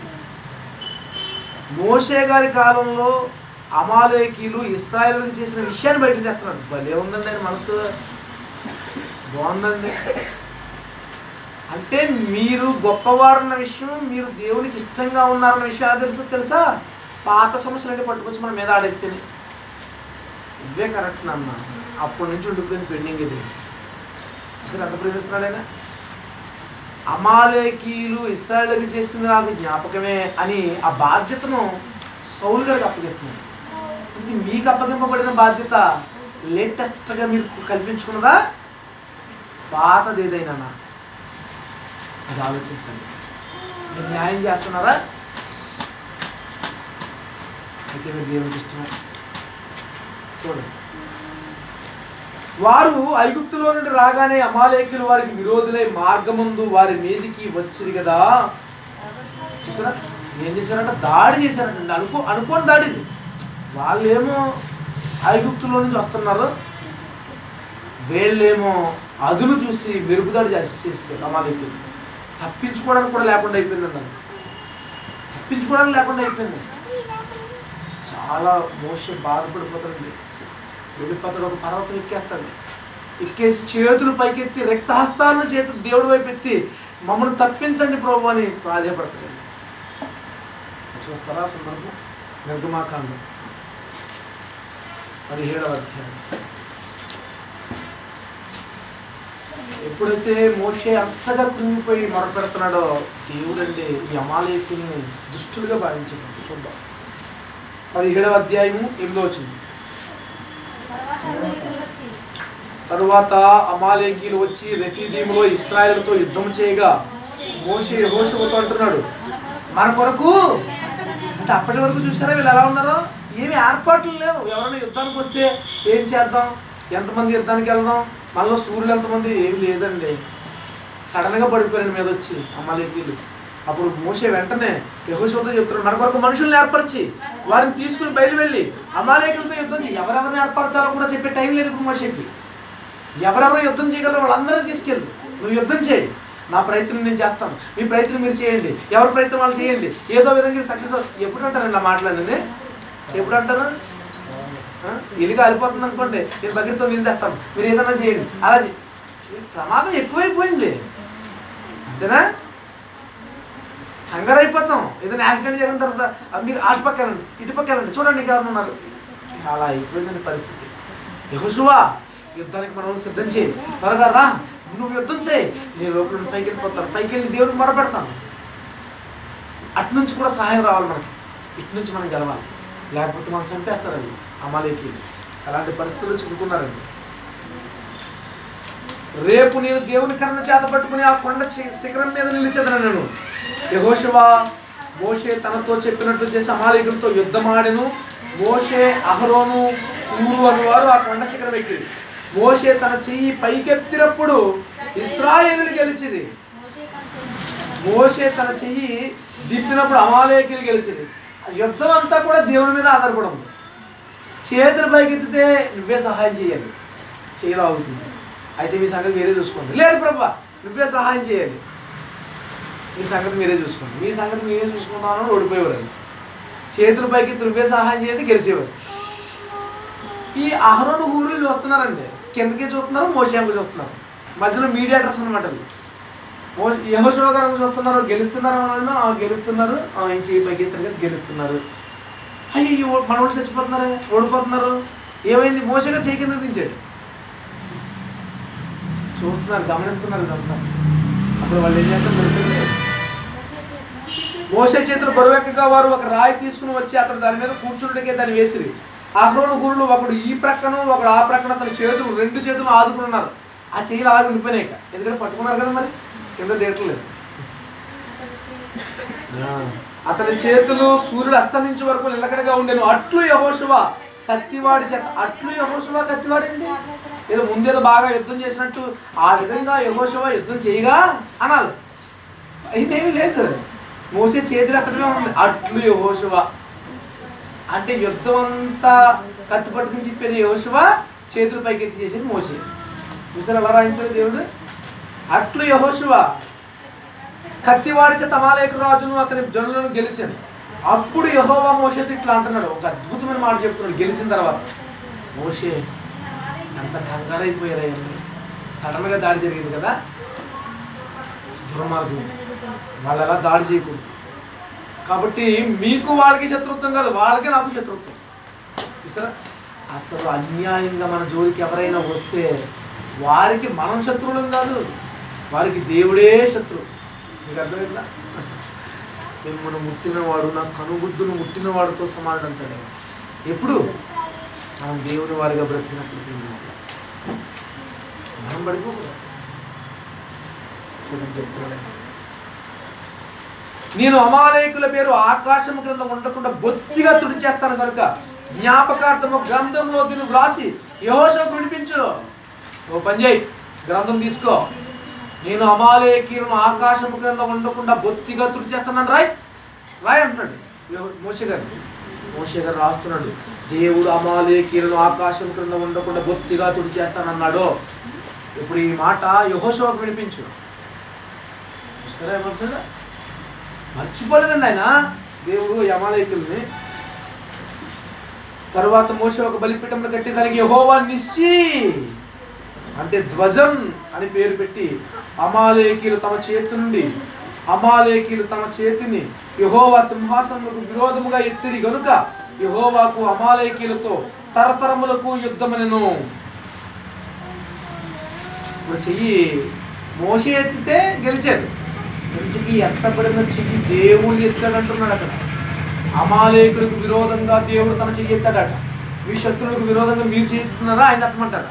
మోషే గారి కాలంలో అమాలేకీలు ఇస్రాయేల్కి చేసిన విషయాన్ని బయటకు చేస్తున్నాడు భలే ఉందండి ఆయన మనసు బాగుందండి అంటే మీరు గొప్పవారన్న విషయం మీరు దేవునికి ఇష్టంగా ఉన్నారన్న విషయం ఎలా తెలుసు తెలుసా పాత సమస్యలు అంటే పట్టుకొచ్చి మన మీద ఆడేస్తేనే ఇవే కరెక్ట్ నాన్న అప్పటి నుంచి ఉండిపోయింది పెండింగ్ ఇది అసలు ఎంత ప్రేమిస్తున్నాడు ఆయన అమాలేకీలు ఇస్రాయల్కి చేసింది నాకు జ్ఞాపకమే అని ఆ బాధ్యతను సౌలు గారికి అప్పగిస్తున్నాడు ఇది మీకు అప్పగింపబడిన బాధ్యత లేటెస్ట్గా మీరు కల్పించుకున్నదా పాతది ఏదైనా అది ఆలోచించండి మీరు న్యాయం చేస్తున్నారా అయితే మీరు దేవునికి ఇష్టమే చూడండి వారు ఐగుప్తులో నుండి రాగానే అమాలేకులు వారికి విరోధులై మార్గముందు వారి మీదికి వచ్చింది కదా చూసారా ఏం చేశారంట దాడి చేశారంట అనుకో అనుకోని దాడి ఇది. వాళ్ళేమో ఐగుప్తులో నుంచి వస్తున్నారు వీళ్ళేమో అదును చూసి మెరుగుదాడి చేసి చేస్తారు అమాలేకులు తప్పించుకోవడానికి కూడా లేకుండా అయిపోయింది అన్నారు తప్పించుకోవడానికి లేకుండా అయిపోయింది చాలా మోసం బాధపడిపోతుంది వెళ్ళిపోతాడు ఒక పర్వతం ఎక్కేస్తాడు ఎక్కేసి చేతులు పైకెత్తి రక్తహస్తాలను చేతులు దేవుడి వైపు ఎత్తి మమ్మల్ని తప్పించండి ప్రభు అని ప్రాధేయపడతాడు చూస్తారా ఆ సందర్భం నిర్గమాకాండం పదిహేడవ అధ్యాయం ఎప్పుడైతే మోషే అంతగా కృంగిపోయి మొరపెడుతున్నాడో దేవుడండి ఈ అమాలేకుని దుష్టులుగా భావించాడు చూద్దాం పదిహేడవ అధ్యాయము ఎనిమిదో వచ్చింది తర్వాత అమాలేకులు వచ్చి తరువాత అమాలేకీలు వచ్చి రెఫీదీములో ఇస్రాయేల్తో యుద్ధం చేయగా మోషే యెహోషువతో అంటున్నాడు మన కొరకు అంటే అప్పటి వరకు చూసారా వీళ్ళు ఎలా ఉన్నారో ఏమి ఏర్పాట్లు లేవు ఎవరైనా యుద్ధానికి వస్తే ఏం చేద్దాం ఎంతమంది యుద్ధానికి వెళ్దాం మళ్ళీ సూర్యులు ఎంతమంది ఏమి లేదండి సడన్గా పడిపోయారు మీద వచ్చి అమాలేకీలు అప్పుడు మోసే వెంటనే యహోషువతో చెప్తున్నాడు మన కొరకు మనుషుల్ని ఏర్పరిచి వారిని తీసుకుని బయలు వెళ్ళి అమాలేకులతో యుద్ధం చేయి ఎవరెవరిని ఏర్పరచాలో కూడా చెప్పే టైం లేదు ఇప్పుడు మోసేకి ఎవరెవరు యుద్ధం చేయగలరో వాళ్ళందరినీ తీసుకెళ్ళు నువ్వు యుద్ధం చేయి నా ప్రయత్నం నేను చేస్తాను మీ ప్రయత్నం మీరు చేయండి ఎవరి ప్రయత్నం వాళ్ళు చేయండి ఏదో విధంగా సక్సెస్ ఎప్పుడు అంటారండి నా మాట్లాడండి ఎప్పుడు అంటారు ఆ? ఇల్లు కాలిపోతుంది అనుకోండి నేను బకెట్తో నీళ్ళు తెస్తాను మీరు ఏదైనా చేయండి అలా చే ఈ ప్రమాదం ఎక్కువైపోయింది అంతేనా కంగారు అయిపోతాం ఏదైనా యాక్సిడెంట్ జరిగిన తర్వాత ఆ, మీరు అటు పక్కనండి ఇటు పక్కనండి చూడండి ఇంకా ఎవరు ఉన్నారు అలా అయిపోయిందండి పరిస్థితి యహోషువా యుద్ధానికి మనం సిద్ధం చేయి త్వరగా రా నువ్వు యుద్ధం చేయి నేను లోపల నుండి పైకి వెళ్ళిపోతాను పైకి వెళ్ళి దేవుడికి మొరపెడతాను అటు నుంచి కూడా సహాయం రావాలి మనకి ఇటు నుంచి మనం గెలవాలి లేకపోతే మనం చంపేస్తారండి అమాలేకి అలాంటి పరిస్థితుల్లో చిక్కుకున్నారండి రేపు నేను దేవుని కర్ణ చేత పట్టుకుని ఆ కొండ శి- శిఖరం మీద నిలిచేదను నేను యహోషువా మోషే తనతో చెప్పినట్టు చేసి అమాలేకులతో యుద్ధమాడెను మోషే అహరోను ఊరు అనువారు ఆ కొండ శిఖరం ఎక్కింది మోషే తన చెయ్యి పైకెత్తినప్పుడు ఇస్రాయేలు గెలిచింది మోషే కంటే మోషే తన చెయ్యి దిప్పినప్పుడు అమాలేకులు గెలిచింది యుద్ధం అంతా కూడా దేవుని మీద ఆధారపడి ఉంది చేతులు పైకెత్తితే నువ్వే సహాయం చేయాలి చేయలా అవుతుంది అయితే మీ సంగతి మీరే చూసుకోండి లేదు ప్రభా నువ్వే సహాయం చేయాలి మీ సంగతి మీరే చూసుకోండి మీ సంగతి మీరే చూసుకుంటామని ఓడిపోయేవారు అది. చేతుల పైకి నువ్వే సహాయం చేయండి గెలిచేవారు ఈ అహరోను ఊరు చూస్తున్నారండి కిందకి చూస్తున్నారు మోసేంకు చూస్తున్నారు మధ్యలో మీడియేటర్స్ అనమాట యహోశివ గారు చూస్తున్నారు గెలుస్తున్నారు అన్న ఆ, గెలుస్తున్నారు ఆ, ఏం చేయి పైకి ఎత్తారు కదా గెలుస్తున్నారు అయ్యో మన వాళ్ళు చచ్చిపోతున్నారు ఓడిపోతున్నారు ఏమైంది మోసగా చేయి కింద దించాడు చూస్తున్నారు గమనిస్తున్నారు ఇదంతా అప్పుడు వాళ్ళు ఏం చేస్తారు తెలిసింది మోసే చేతులు బరువెక్కగా వారు ఒక రాయి తీసుకుని వచ్చి అతను దాని మీద కూర్చుండకే దాన్ని వేసిరి అహరోను గురులు ఒకడు ఈ ప్రక్కన ఒకడు ఆ ప్రక్కన తన చేతులు రెండు చేతులు ఆదుకున్నారు ఆ చెయ్యిలు ఆగి ఉండిపోయినాయి ఇక. ఎందుకంటే పట్టుకున్నారు కదా మరి కింద దేటలేదు అతని చేతులు సూర్యుడు అస్తమించే వరకు నిలకడగా ఉండేను అట్లు యహోశువ కత్తివాడి చేత అట్లు యహోశువ కత్తివాడండి ఏదో ముందేదో బాగా యుద్ధం చేసినట్టు ఆ విధంగా యహోశువ యుద్ధం చేయగా అనాలి అయితేమీ లేదు మోసే చేతులు ఎత్తడమే ఉంది అట్లు యహోశువ అంటే యుద్ధం అంతా కత్తి పట్టుకుని తిప్పేది యహోశువ చేతులు పైకి ఎత్తి చేసేది మోసే చూసారు ఎలా రాయించాడు దేవుడు అట్లు యహోశువ కత్తివాడి చేత అమాలేకు రాజును అతని జనులను గెలిచాను అప్పుడు యహోవా మోషేతో ఇట్లా అంటున్నాడు ఒక అద్భుతమైన మాట చెప్తున్నాడు గెలిచిన తర్వాత మోషే ఎంత కంగారైపోయారయ్యండి సడన్గా దాడి జరిగింది కదా దుర్మార్గం వాళ్ళు ఎలా దాడి చేయకూడదు కాబట్టి మీకు వాళ్ళకి శత్రుత్వం కాదు వాళ్ళకి నాకు శత్రుత్వం చూసారా అసలు అన్యాయంగా మన జోలికి ఎవరైనా వస్తే వారికి మనం శత్రువులం కాదు వారికి దేవుడే శత్రువు మీకు అర్థమైందా మిమ్మల్ని ముట్టినవాడు నా కనుగుద్దును ముట్టినవాడితో సమానం అంటాడు ఆయన. ఎప్పుడు మనం దేవుని వారిగా బ్రతికినప్పుడు మనం పడిపోకూడదు చూడండి చెప్తున్నాడు ఆయన. నేను అమాలయకుల పేరు ఆకాశం క్రింద ఉండకుండా బొత్తిగా తుడిచేస్తాను కనుక జ్ఞాపకార్థము గ్రంథంలో దీన్ని వ్రాసి యహోషకు వినిపించు ఓ పని చేయి గ్రంథం తీసుకో నేను అమాలయకీలను ఆకాశం క్రింద ఉండకుండా బొత్తిగా తుడిచేస్తానని రాయ్ రాయ్ అంటున్నాడు యెహో- మోషే గారు మోషే గారు రాస్తున్నాడు దేవుడు అమాలయకీలను ఆకాశం క్రింద ఉండకుండా బొత్తిగా తుడిచేస్తానన్నాడు ఇప్పుడు ఈ మాట యహోషకు వినిపించు సరే ఏమంటాడా మర్చిపోలేదండి ఆయన దేవుడు యమాలయకుల్ని తరువాత మోసే ఒక బలిపీఠంలో కట్టి దానికి యహోవా నిస్సి అంటే ధ్వజం అని పేరు పెట్టి అమాలేకీలు తమ చేతి నుండి అమాలేకీలు తమ చేతిని యహోవా సింహాసనములకు విరోధముగా ఎత్తిరి గనుక యహోవాకు అమాలేకీలతో తరతరములకు యుద్ధమనెను ఇప్పుడు చెయ్యి మోసే ఎత్తితే గెలిచారు ఇంటికి ఎత్తబడిన చెయ్యి దేవుడు ఎత్తాడంటున్నాడు అక్కడ అమాలేకులకు విరోధంగా దేవుడు తన చెయ్యి ఎత్తాడట మీ శత్రువులకు విరోధంగా మీరు చేస్తున్నారా ఆయన ఎత్తమంటారా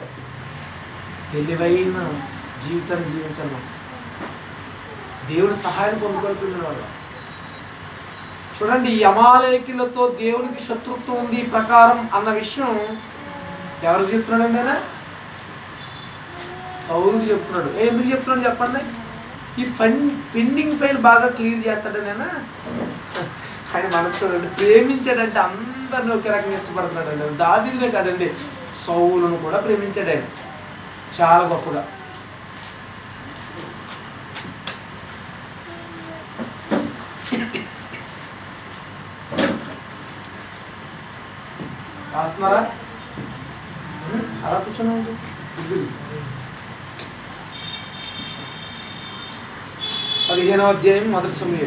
తెలివైన జీవితాన్ని జీవించాలి మనం. దేవుని సహాయం పొందుకోవాల్సిన వాళ్ళు చూడండి ఈ అమాలేకులతో దేవునికి శత్రుత్వం ఉంది ఈ ప్రకారం అన్న విషయం ఎవరికి చెప్తున్నాడండి ఆయన సౌరుకి చెప్తున్నాడు ఏ ఎందుకు చెప్తున్నాడు చెప్పండి ఈ ఫన్ పెండింగ్ ఫైల్ బాగా క్లియర్ చేస్తాడు నేను ఆయన మనకు చూడండి ప్రేమించాడంటే అందరిని ఒకే రకంగా ఇష్టపడుతున్నాడు అండి దావిదినే కాదండి సౌలును కూడా ప్రేమించాడు ఆయన చాలా గొప్పగా రాస్తున్నారా అలా కూర్చోండి పదిహేనవ అధ్యాయం మొదటి సమయం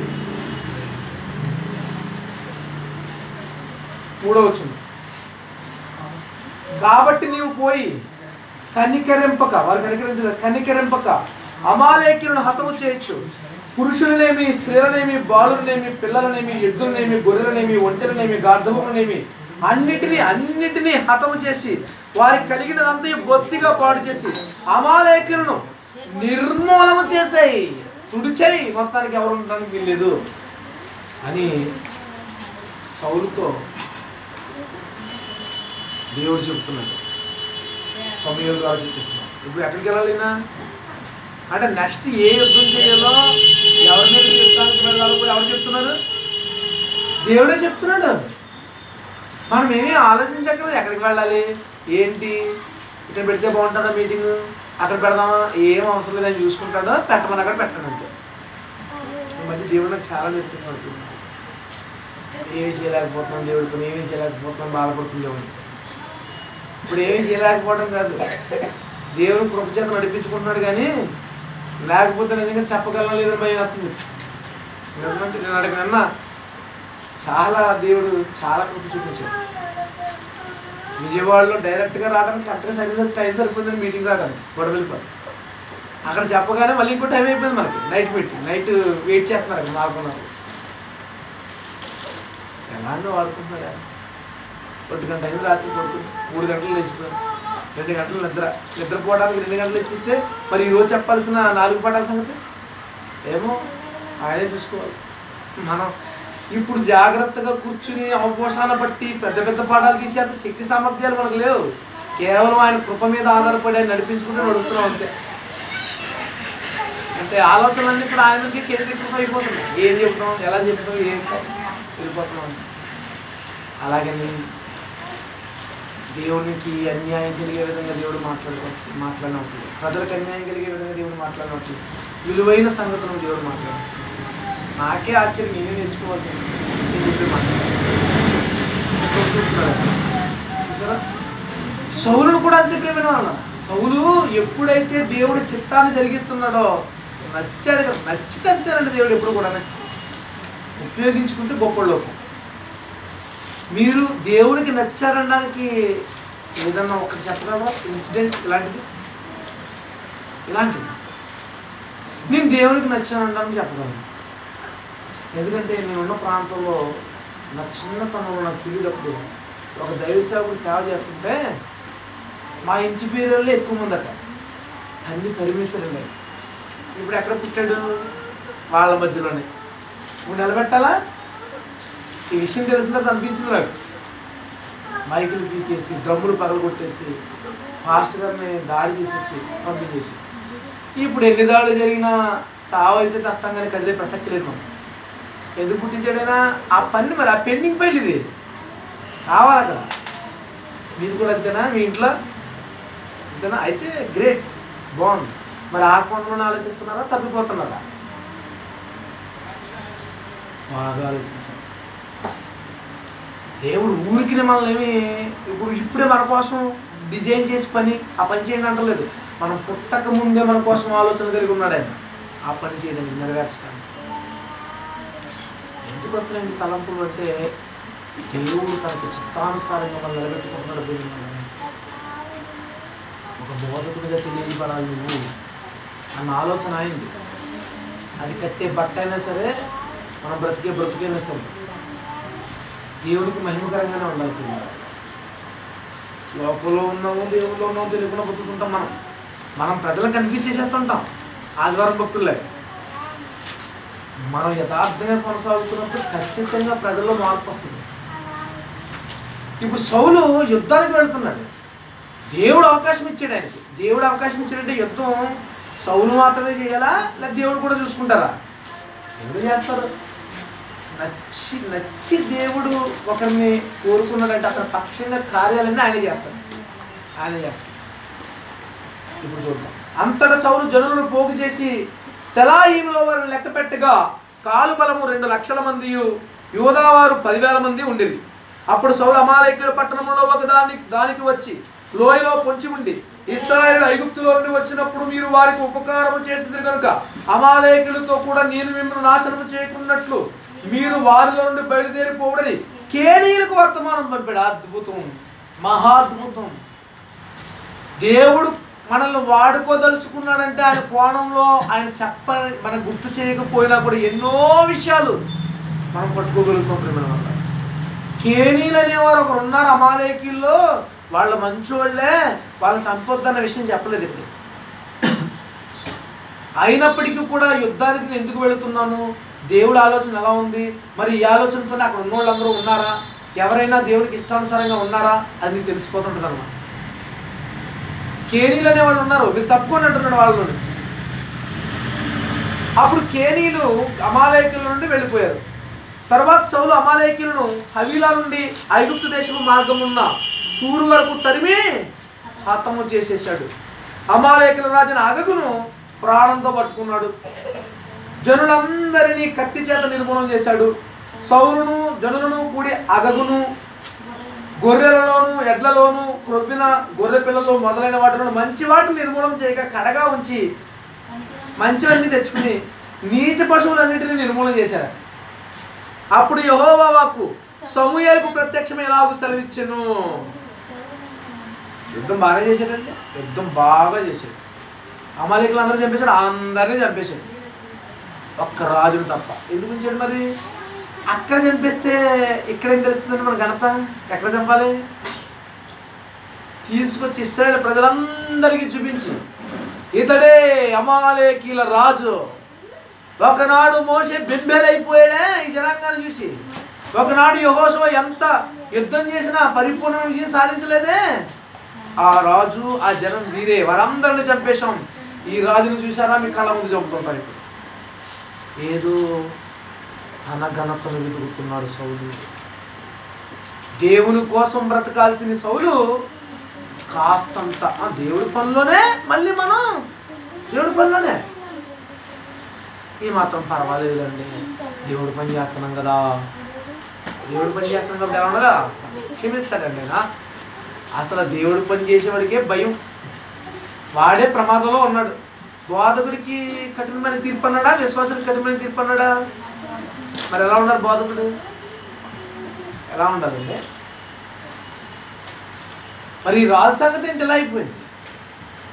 మూడవ వచ్చింది కాబట్టి నీవు పోయి కనికరింపక వారు కనికరించలేదు కనికరింపక అమాలేకులను హతము చేయొచ్చు పురుషులనేమి స్త్రీలనేమి బాలులనేమి పిల్లలనేమి ఎద్దులనేమి గొర్రెలనేమి ఒంటెలనేమి గార్ధములనేమి అన్నిటినీ అన్నిటినీ హతము చేసి వారికి కలిగినదంతా బొత్తిగా పాడు చేసి అమాలేకులను నిర్మూలన చేసాయి తుడిచేయి మొత్తానికి ఎవరు ఉండడానికి వీల్లేదు అని సౌలుతో దేవుడు చెప్తున్నాడు సమయాలు గారు చూపిస్తున్నాడు ఇప్పుడు ఎక్కడికి వెళ్ళాలి ఈయన? అంటే నెక్స్ట్ ఏ యుద్ధం చేయాలో ఎవరి మీద యుద్ధానికి వెళ్ళాలో కూడా ఎవరు చెప్తున్నారు దేవుడే చెప్తున్నాడు మనం ఏమీ ఆలోచించక్కర్లేదు ఎక్కడికి వెళ్ళాలి ఏంటి ఇక్కడ పెడితే బాగుంటుందా మీటింగ్ అక్కడ పెడదామా ఏం అవసరం లేదని చూసుకుంటాడో పెట్టమని అక్కడ పెట్టండి అంతే ఈ మధ్య దేవుడు నాకు చాలా నేర్పిస్తున్నాడు ఏమీ చేయలేకపోతున్నాం దేవుడి పని ఏమీ చేయలేకపోతున్నాం బాధపడుతుంది దేవుడు ఇప్పుడు ఏమీ చేయలేకపోవడం కాదు దేవుని కృప చేత నడిపించుకుంటున్నాడు కానీ లేకపోతే నిజంగా చెప్పగలం లేదని భయం వస్తుంది ఎందుకంటే నేను అడిగిన చాలా దేవుడు చాలా కృప చూపించాడు విజయవాడలో డైరెక్ట్గా రావడానికి కరెక్ట్గా సరిగ్గా టైం సరిపోయిందని మీటింగ్ రావడానికి గొడవలిపోయి అక్కడ చెప్పగానే మళ్ళీ ఇంకో టైం అయిపోయింది మనకి నైట్ మీటింగ్ నైట్ వెయిట్ చేస్తున్నారు అక్కడ మాకున్నారు ఎలాంటి వాడుకుంటున్నాడు ఆయన? ఒంటి గంట అయింది రాత్రి పడుకుంది మూడు గంటలు లేచిపోయాను రెండు గంటలు నిద్ర నిద్రపోవడానికి రెండు గంటలు ఇచ్చిస్తే మరి ఈరోజు చెప్పాల్సిన నాలుగు పాఠాల సంగతి ఏమో ఆయనే చూసుకోవాలి మనం ఇప్పుడు జాగ్రత్తగా కూర్చుని అవపోషాన బట్టి పెద్ద పెద్ద పాఠాలు తీసేంత శక్తి సామర్థ్యాలు మనకు లేవు కేవలం ఆయన కృప మీద ఆధారపడి ఆయన నడిపించుకుంటూ నడుస్తున్నాం అంతే అంటే ఆలోచనలన్నీ ఇప్పుడు ఆయన మీదకి కేంద్రీకృతం అయిపోతున్నాయి ఏం చెప్తాం ఎలా చెప్తాం ఏం వెళ్ళిపోతున్నాం అలాగని దేవునికి అన్యాయం కలిగే విధంగా దేవుడు మాట్లాడుకో మాట్లాడినట్లేదు ప్రజలకు అన్యాయం కలిగే విధంగా దేవుడు మాట్లాడినట్లేదు విలువైన సంగతులను దేవుడు మాట్లాడు నాకే ఆశ్చర్యం నేనే నేర్చుకోవాల్సింది నేను చెప్పే మాట. ఇప్పుడు చూస్తున్నారా? చూసారా సౌలును కూడా అంతే ప్రేమైన వాళ్ళ సౌలు ఎప్పుడైతే దేవుడి చిత్తాన్ని జరిగిస్తున్నాడో నచ్చాడు కదా నచ్చితే అంతేనండి దేవుడు ఎప్పుడు కూడా ఉపయోగించుకుంటే గొప్ప లోకం మీరు దేవుడికి నచ్చారనడానికి ఏదన్నా ఒకటి చెప్పగలరా ఇన్సిడెంట్ ఇలాంటిది ఇలాంటిది నేను దేవునికి నచ్చానంటాను చెప్పగలను ఎందుకంటే నేనున్న ప్రాంతంలో నా చిన్నతనంలో నాకు తెలియనప్పుడు ఒక దైవ సేవకుడు సేవ చేస్తుంటే మా ఇంటి పేరులో ఎక్కువ మంది అట అన్ని తరిమేశారండి ఇప్పుడు ఎక్కడ పుట్టాడు వాళ్ళ మధ్యలోనే ఇప్పుడు నిలబెట్టాలా ఈ విషయం తెలిసినట్టు అనిపించింది నాకు మైకులు పీకేసి డ్రమ్ములు పగలగొట్టేసి పాస్టర్ గారిని దాడి చేసేసి పంపించేసి ఇప్పుడు ఎన్ని దాడులు జరిగినా చావు అయితే చస్తాం కానీ కదిలే ప్రసక్తి లేదు మనం ఎందుకు పుట్టించాడైనా ఆ పని మరి ఆ పెండింగ్ ఫైల్ ఇది కావాలి కదా మీది కూడా అంతేనా మీ ఇంట్లో అంతేనా అయితే గ్రేట్ బాగుంది మరి ఆ కోణంలో ఆలోచిస్తున్నారా తప్పిపోతున్నారా బాగా ఆలోచించాలి దేవుడు ఊరికి మనల్ని ఏమి ఇప్పుడు ఇప్పుడే మన కోసం డిజైన్ చేసి పని ఆ పని చేయండి అంటలేదు మనం పుట్టక ముందే మన కోసం ఆలోచన కలిగి ఉన్నాడు ఆయన ఆ పని చేయడానికి నెరవేర్చడానికి ఎందుకు వస్తున్నాయండి తలంపులు అంటే దేవుడు తనకి చిత్తానుసారంగా మనం నిలబెట్టుకుంటున్నాడు భూమి మీద. ఒక బోధకుడిగా తెలియబడాలి నువ్వు అన్న ఆలోచన అయింది అది కట్టే బట్ట అయినా సరే మనం బ్రతికే బ్రతికైనా సరే దేవునికి మహిమకరంగానే ఉండాలి పిల్లలు. లోకంలో ఉన్నాము దేవుల్లో ఉన్నాము తెలియకుండా బతుకుతుంటాం మనం మనం ప్రజలను కన్ఫ్యూజ్ చేసేస్తుంటాం ఆదివారం భక్తులే మనం యథార్థంగా కొనసాగుతున్నప్పుడు ఖచ్చితంగా ప్రజల్లో మార్పు వస్తుంది ఇప్పుడు సౌలు యుద్ధానికి వెళ్తున్నాడు దేవుడు అవకాశం ఇచ్చాడు ఆయనకి దేవుడు అవకాశం ఇచ్చాడంటే యుద్ధం సౌలు మాత్రమే చేయాలా లేదా దేవుడు కూడా చూసుకుంటారా దేవుడు చేస్తారు నచ్చి నచ్చి దేవుడు ఒకరిని కోరుకున్నాడంటే అతని పక్షంగా కార్యాలన్నీ ఆయన చేస్తాడు ఆయన చేస్తాడు ఇప్పుడు చూద్దాం అంతటా సౌలు జనులను పోగు చేసి తెలాయిలో వారిని లెక్క పెట్టగా కాలు బలము రెండు లక్షల మంది యోధావారు పదివేల మంది ఉండేది అప్పుడు సౌలు అమాలయకుల పట్టణంలో ఒక దాని దానికి వచ్చి లోయలో పొంచి ఉండి ఇస్రాయేల్ ఐగుప్తులో నుండి వచ్చినప్పుడు మీరు వారికి ఉపకారము చేసింది కనుక అమాలయకులతో కూడా నేను మిమ్మల్ని నాశనం చేయకున్నట్లు మీరు వారిలో నుండి బయలుదేరిపోవడని కేనీలకు వర్తమానం పంపాడు అద్భుతం మహాద్భుతం దేవుడు మనల్ని వాడుకోదలుచుకున్నాడంటే ఆయన కోణంలో ఆయన చెప్ప మనం గుర్తు చేయకపోయినా కూడా ఎన్నో విషయాలు మనం పట్టుకోగలుగుతాం ప్రేమ వల్ల కేనీలు అనేవారు ఒకరు ఉన్నారు అమాలేకీల్లో వాళ్ళ మంచోళ్ళే వాళ్ళని చంపొద్దన్న విషయం చెప్పలేదు ఇప్పుడు అయినప్పటికీ కూడా యుద్ధానికి నేను ఎందుకు వెళుతున్నాను దేవుడి ఆలోచన ఎలా ఉంది మరి ఈ ఆలోచనతోనే అక్కడ ఉన్న వాళ్ళందరూ ఉన్నారా ఎవరైనా దేవుడికి ఇష్టానుసారంగా ఉన్నారా అది నీకు తెలిసిపోతుంటుంది అన్నమాట కేనీలు అనే వాళ్ళు ఉన్నారు మీరు తప్పుకొని అంటున్నాడు వాళ్ళ నుంచి అప్పుడు కేనీలు అమాలయకుల నుండి వెళ్ళిపోయారు తర్వాత సౌలు అమాలయకులను హవీలా నుండి ఐగుప్తు దేశపు మార్గం ఉన్న సూరు వరకు తరిమి హతము చేసేసాడు అమాలయకుల రాజున అగగును ప్రాణంతో పట్టుకున్నాడు జనులందరినీ కత్తి చేత నిర్మూలన చేశాడు సౌలును జనులను కూడి అగగును గొర్రెలలోను ఎడ్లలోను క్రొవ్విన గొర్రె పిల్లలు మొదలైన వాటిలో మంచి వాటిని నిర్మూలన చేయక కడగా ఉంచి మంచివన్నీ తెచ్చుకుని నీచ పశువులన్నింటినీ నిర్మూలన చేశారు అప్పుడు యహోవా వాక్కు సమూయేలకు ప్రత్యక్షమే ఎలాగూ సెలవిచ్చెను యుద్ధం బాగా చేశాడండి యుద్ధం బాగా చేశాడు అమాలికులు అందరూ చంపేశాడు అందరినీ చంపేశాడు ఒక్క రాజును తప్ప ఎందుకు ఉంచాడు మరి అక్కడ చంపేస్తే ఇక్కడ ఏం తెలుస్తుందండి మన ఘనత ఎక్కడ చంపాలి తీసుకొచ్చి ఇస్రాయేల్ ప్రజలందరికీ చూపించి ఇతడే అమాలేకీల రాజు ఒకనాడు మోసే బెంబేలైపోయాడే ఈ జనాంగాన్ని చూసి ఒకనాడు యహోశవ ఎంత యుద్ధం చేసినా పరిపూర్ణ విజయం సాధించలేదే ఆ రాజు ఆ జనం వీరే వారందరిని చంపేశాం ఈ రాజును చూసారా మీ కళ్ళ ముందు చంపుతుంటారు ఇప్పుడు ఏదో తన ఘనతను వెతుకుతున్నాడు సౌలు దేవుని కోసం బ్రతకాల్సిన సౌలు కాస్తంత ఆ దేవుడి పనిలోనే మళ్ళీ మనం దేవుడి పనిలోనే ఈ మాత్రం పర్వాలేదులండి దేవుడి పని చేస్తున్నాం కదా దేవుడి పని చేస్తున్నాం కాబట్టి ఎలా ఉండదా క్షమిస్తాడండి ఆయన అసలు దేవుడి పని చేసేవాడికే భయం వాడే ప్రమాదంలో ఉన్నాడు బోధకుడికి కఠినమైన తీర్పు అన్నాడా విశ్వాసానికి కఠినమైన తీర్పు అన్నాడా మరి ఎలా ఉన్నారు బోధకుడు ఎలా ఉండాలండి మరి ఈ రాజు సంగతి ఏంటి ఎలా అయిపోయింది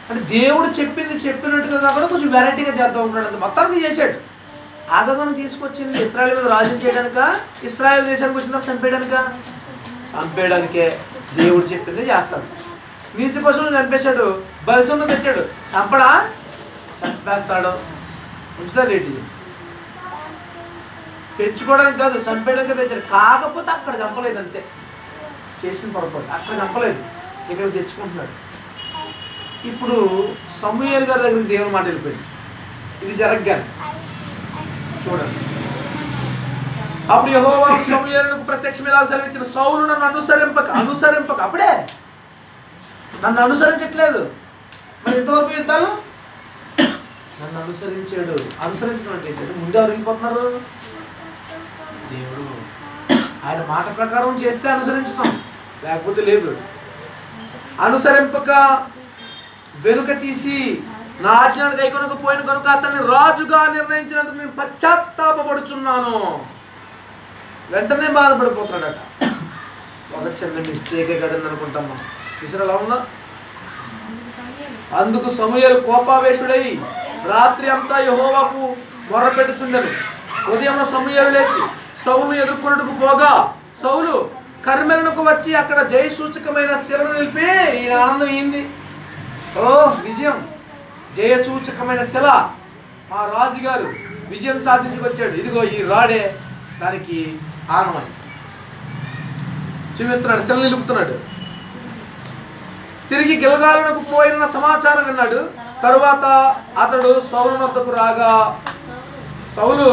అంటే దేవుడు చెప్పింది చెప్పినట్టుగా కాకుండా కొంచెం వెరైటీగా చేద్దాం అనుకున్నాడు అంతే. మొత్తానికి చేశాడు ఆగమనం తీసుకొచ్చింది ఇస్రాయల్ మీద రాజ్యం చేయడానిక ఇస్రాయల్ దేశానికి వచ్చిన తర్వాత చంపేయడానిక చంపేయడానికే దేవుడు చెప్పింది చేస్తాడు నీతి పశువులు చంపేశాడు బలిసొన్ను తెచ్చాడు చంపడా చంపేస్తాడు ఉంచుతాడు ఏంటి పెంచుకోవడానికి కాదు చంపేయడానికి తెచ్చాడు కాకపోతే అక్కడ చంపలేదు అంతే చేసిన పొరపాటు అక్కడ చంపలేదు ఇక్కడ తెచ్చుకుంటున్నాడు ఇప్పుడు సమూహేలు గారి దగ్గర దేవుని మాట వెళ్ళిపోయింది ఇది జరగగానే చూడండి అప్పుడు యహోవా సమూహేలకు ప్రత్యక్షం ఇలా సెలవిచ్చిన సౌలు నన్ను అనుసరింపక అనుసరింపక అప్పుడే నన్ను అనుసరించట్లేదు మరి ఎంతవరకు యుద్ధాలు నన్ను అనుసరించాడు అనుసరించడం అంటే ఏంటంటే ముందు ఎవరు వెళ్ళిపోతున్నారు దేవుడు ఆయన మాట ప్రకారం చేస్తే అనుసరించటం లేకపోతే లేదు అనుసరింపక వెనుక తీసి నా ఆజ్ఞను కైకొనకపోయిన కనుక అతన్ని రాజుగా నిర్ణయించినందుకు నేను పశ్చాత్తాపడుచున్నాను వెంటనే బాధపడిపోతాడట ఒక చిన్న మిస్టేకే కదండి అనుకుంటాం మనం చూసారా ఎలా ఉందా అందుకు సమూయేలు కోపావేశుడై రాత్రి అంతా యహోవాకు మొర్రపెట్టుచుండెను ఉదయం సమూయేలు లేచి సౌలు ఎదుర్కొన్నట్టుకు పోగా సౌలు కర్మెలకు వచ్చి అక్కడ జయ సూచకమైన శిలను నిలిపి ఈ ఆనందం ఏంది ఓ విజయం జయ సూచకమైన శిల మా రాజుగారు విజయం సాధించుకొచ్చాడు ఇదిగో ఈ రాడే దానికి ఆనమని చూపిస్తున్నాడు శిల నిలుపుతున్నాడు తిరిగి గిలగాలకు పోయిన సమాచారం విన్నాడు తరువాత అతడు సౌలు వద్దకు రాగా సౌలు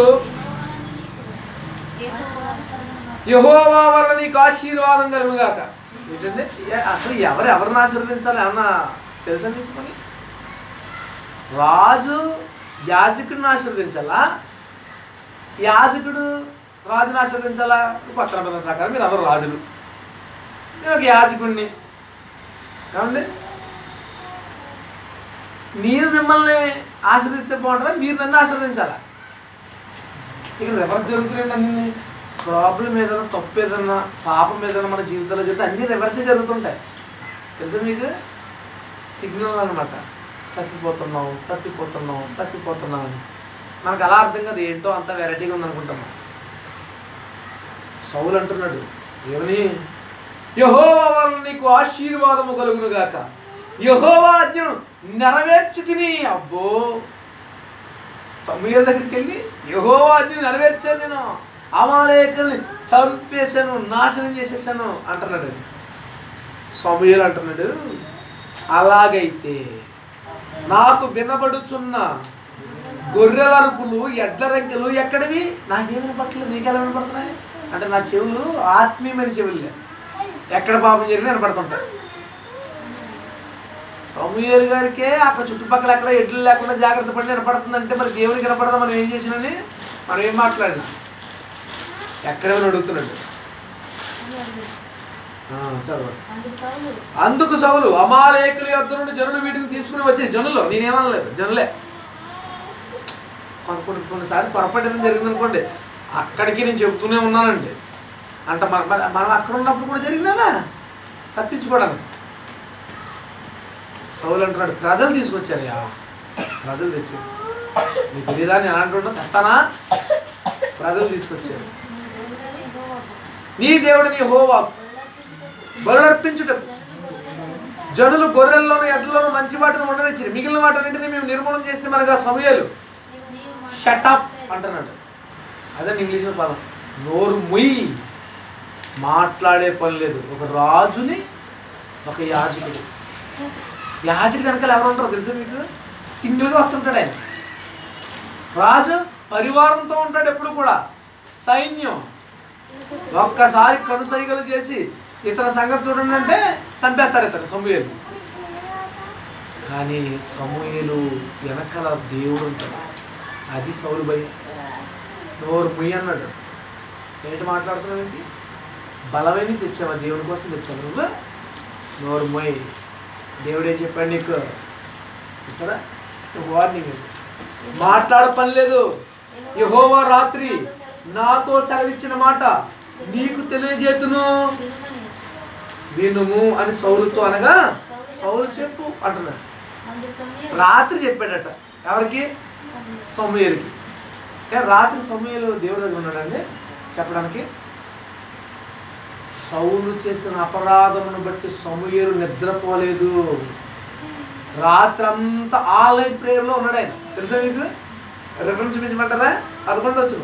యహోవా వల్ల నీకు ఆశీర్వాదం కలుగుగాక ఏంటంటే ఏ- అసలు ఎవరు ఎవరిని ఆశీర్వదించాలి అన్న తెలుసా నీకు పని రాజు యాజకుడిని ఆశీర్వదించాలా యాజకుడు రాజుని ఆశీర్వదించాలా కొత్త నిబంధన ప్రకారం మీరు ఎవరు రాజులు నేను ఒక యాజకుడిని ఏమండి నేను మిమ్మల్ని ఆశ్రదిస్తే బాగుంటుందా మీరు నన్ను ఆశ్రదించాలా ఇక్కడ రివర్స్ జరుగుతున్నాయండి అన్ని ప్రాబ్లం ఏదైనా తప్పు ఏదైనా పాపం ఏదైనా మన జీవితంలో జరిగితే అన్ని రివర్సే జరుగుతుంటాయి తెలుసా మీకు సిగ్నల్ అనమాట తప్పిపోతున్నాం తప్పిపోతున్నాం తప్పిపోతున్నాం అని మనకు అలా అర్థం కాదు ఏంటో అంత వెరైటీగా ఉందనుకుంటాం మనం. సౌలు అంటున్నాడు ఏమని యహోవా వల్ల నీకు ఆశీర్వాదము కలుగును గాక యహోవా ఆజ్ఞను నెరవేర్చి తిని అబ్బో సమూహల దగ్గరికి వెళ్ళి యహోవా ఆజ్ఞను నెరవేర్చాను నేను అమాలేకుల్ని చంపేశాను నాశనం చేసేసాను అంటున్నాడు సమూహలు అంటున్నాడు అలాగైతే నాకు వినబడుచున్న గొర్రెల అరుపులు ఎడ్ల రెంకలు ఎక్కడివి నాకేం వినపడలేదు నీకెలా వినపడుతున్నాయి అంటే నా చెవులు ఆత్మీయమైన చెవులే ఎక్కడ పాపం జరిగినా వినపడుతుంటాయి సమూహలు గారికే అక్కడ చుట్టుపక్కల ఎక్కడ ఎడ్లు లేకుండా జాగ్రత్త పడి వినపడుతుందంటే మరి దేవునికి వినపడదా మనం ఏం చేసినని మనం ఏం మాట్లాడినా ఎక్కడేమని అడుగుతున్నాడు ఆ, చదవండి అందుకు సౌలు అమాలేకుల యొద్ద నుండి జనులు వీటిని తీసుకుని వచ్చి జనులు నేనేమనలేదు జనులే కొన్ని కొన్ని కొన్నిసార్లు పొరపాటు ఏదైనా జరిగింది అనుకోండి అక్కడికి నేను చెబుతూనే ఉన్నానండి అంట మన మన- మనం అక్కడ ఉన్నప్పుడు కూడా జరిగినానా తప్పించుకోవడానికి సౌలు అంటున్నాడు ప్రజలు తీసుకొచ్చారు యా ప్రజలు తెచ్చారు నీకు తెలియదా నేను అంటున్నా తెస్తానా ప్రజలు తీసుకొచ్చారు నీ దేవుడిని హోవా బలులర్పించుటకు జనులు గొర్రెల్లోను ఎడ్లలోను మంచి వాటిని ఉండనిచ్చి మిగిలిన వాటన్నింటినీ మేము నిర్మూలన చేసిన మనగా సమయాలు షటప్ అంటున్నాడు అదే ఇంగ్లీష్లో పదం నోరు మొయ్యి మాట్లాడే పని లేదు ఒక రాజుని ఒక యాజకుడు యాజకుడు వెనకాల ఎవరు ఉంటారో తెలుసా మీకు సింగిల్గా వస్తుంటాడు ఆయన రాజు పరివారంతో ఉంటాడు ఎప్పుడు కూడా సైన్యం ఒక్కసారి కనుసైగలు చేసి ఇతని సంగతి చూడండి అంటే చంపేస్తారు ఇతను సమూహలు కానీ సమూహలు వెనకాల దేవుడు ఉంటాడు అది సౌలు భయ నోరు ముయ్యి అన్నాడు ఏంటి మాట్లాడుతున్నావు ఏంటి బలమైన తెచ్చావా దేవుని కోసం తెచ్చావు నువ్వు నోరు మొయ్ దేవుడు ఏం చెప్పాడు నీకు చూసారా వార్నింగ్ మాట్లాడ పని లేదు యహోవా రాత్రి నాతో సెలవిచ్చిన మాట నీకు తెలియజేతును వినుము అని సౌలుతో అనగా సౌలు చెప్పు అంటున్నాడు అందుకు సమయం రాత్రి చెప్పాడట ఎవరికి సమూయేలుకి ఏ రాత్రి సమూయేలు దేవుడి దగ్గర ఉన్నాడండి చెప్పడానికి సౌలు చేసిన అపరాధమును బట్టి సమూయేలు నిద్రపోలేదు రాత్రంతా ఆన్లైన్ ప్రేయర్లో ఉన్నాడు ఆయన తెలుసా మీకు రిఫరెన్స్ చూపించమంటారా పదకొండు వచ్చిన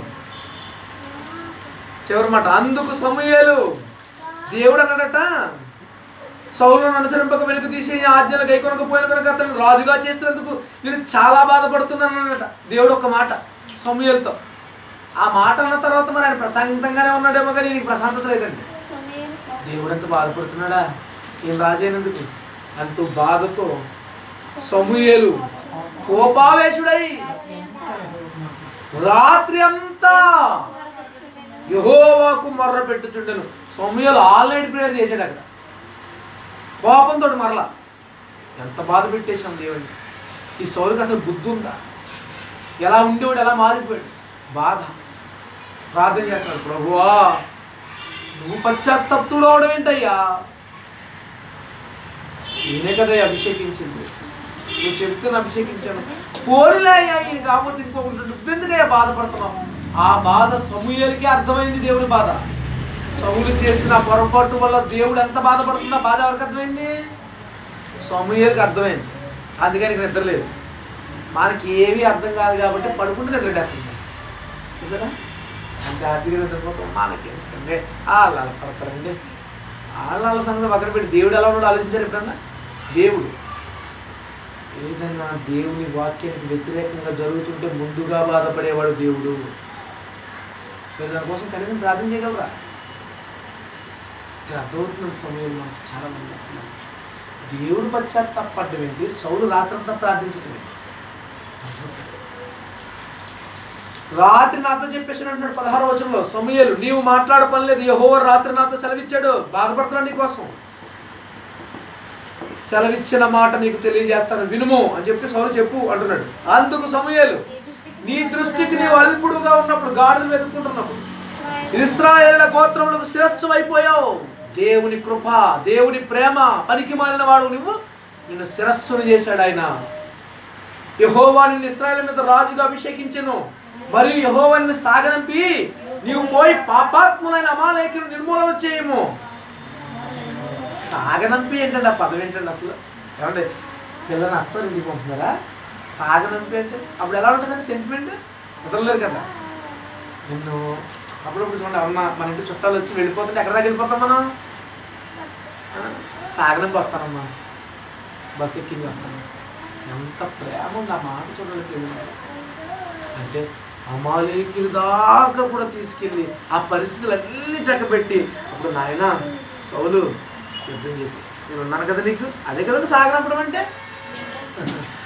చివరి మాట అందుకు సమూయేలు దేవుడు అన్నాడట సౌలను అనుసరింపక వెనుక తీసి ఈ ఆజ్ఞలు గైకొనకపోయిన కనుక అతను రాజుగా చేసినందుకు నేను చాలా బాధపడుతున్నాను అన్నట దేవుడు ఒక మాట సమూయేలతో ఆ మాట అన్న తర్వాత మరి ఆయన ప్రశాంతంగానే ఉన్నాడేమో కానీ నీకు ప్రశాంతత లేదండి సమయం దేవుడు ఎంత బాధపడుతున్నాడా ఏం రాజైనందుకు ఎంతో బాధతో సమూయేలు కోపావేశుడై రాత్రి అంతా యహోవాకు మర్ర పెట్టుచుండెను సమూయేలు ఆల్ నైట్ ప్రేయర్ చేశాడు అక్కడ కోపంతో మరలా ఎంత బాధ పెట్టేశాం దేవుడిని ఈ సౌరికి అసలు బుద్ధి ఉందా ఎలా ఉండేవాడు ఎలా మారిపోయాడు బాధ ప్రార్థన చేస్తున్నాడు ప్రభువా నువ్వు పశ్చాత్తప్తుడు అవడం ఏంటయ్యా ఈయనే కదా అభిషేకించింది నువ్వు చెప్తే అభిషేకించాను పోలిలే అయ్యా ఈయన కాకపోతే ఇంకొకటి నువ్వెందుకయ్యా బాధపడుతున్నావు ఆ బాధ సమూహలకి అర్థమైంది దేవుడి బాధ సౌలు చేసిన పొరపాటు వల్ల దేవుడు ఎంత బాధపడుతున్నా బాధ ఎవరికి అర్థమైంది సమూహలకి అర్థమైంది అందుకని ఇక్కడ నిద్ర లేదు మనకి ఏమీ అర్థం కాదు కాబట్టి పడుకుంటే నిద్ర లేస్తుంది చూసారా అంతే హ్యాపీగా నిద్రపోతాం మనకి ఎందుకంటే వాళ్ళు అలా పడతారండి వాళ్ళ వాళ్ళ సంగతి పక్కన పెట్టి దేవుడు ఎలా ఉన్నాడో ఆలోచించారు ఎప్పుడన్నా దేవుడు ఏదన్నా దేవుని వాక్యానికి వ్యతిరేకంగా జరుగుతుంటే ముందుగా బాధపడేవాడు దేవుడు మీరు దానికోసం కనీసం ప్రార్థన చేయగలరా ఇక్కడ అర్థమవుతున్న సమయం మనసు చాలా మంది అంటున్నారు. దేవుడు పశ్చాత్తాపడ్డం ఏంటి సౌలు రాత్రంతా ప్రార్థించటం ఏంటి రాత్రి నాతో చెప్పేసి అంటున్నాడు పదహారు వచనంలో సమయలు నీవు మాట్లాడ పని లేదు యెహోవా రాత్రి నాతో సెలవిచ్చాడు బాధపడుతున్నాడు నీకోసం సెలవిచ్చిన మాట నీకు తెలియజేస్తాను వినుము అని చెప్తే సౌలు చెప్పు అంటున్నాడు అందుకు సమయాలు నీ దృష్టికి నీవు అల్పుడుగా ఉన్నప్పుడు గాడిదలు వెతుక్కుంటున్నప్పుడు ఇస్రాయేళ్ల గోత్రములకు శిరస్సు అయిపోయావు దేవుని కృప దేవుని ప్రేమ పనికి మాలిన వాడు నువ్వు నిన్ను శిరస్సును చేశాడు ఆయన యహోవా నిన్ను ఇస్రాయేల్ మీద రాజుగా అభిషేకించెను మరియు యహోవా నిన్ను సాగనంపి నీవు పోయి పాపాత్ములైన అమాలేకులు నిర్మూలన చేయము సాగనంపి ఏంటండి ఆ పదం ఏంటండి అసలు ఏమండి పిల్లలు అర్థం ఇంటికి పంపుతున్నారా సాగనంపి అంటే అప్పుడు ఎలా ఉంటుందండి సెంటిమెంట్ కుదరలేదు కదా నిన్ను అప్పుడప్పుడు చూడండి అమ్మ మన ఇంటి చుట్టాలు వచ్చి వెళ్ళిపోతుంటే ఎక్కడ దాకా వెళ్ళిపోతాం మనం ఆ, సాగనంపి వస్తానమ్మా బస్ ఎక్కింది వస్తాను ఎంత ప్రేమ ఉంది ఆ మాట చూడడానికి అంటే అమాలేకుల దాకా కూడా తీసుకెళ్ళి ఆ పరిస్థితులన్నీ చక్కబెట్టి అప్పుడు నాయన సౌలు యుద్ధం చేసి నేను ఉన్నాను కదా నీకు అదే కదండి సాగనప్పడం అంటే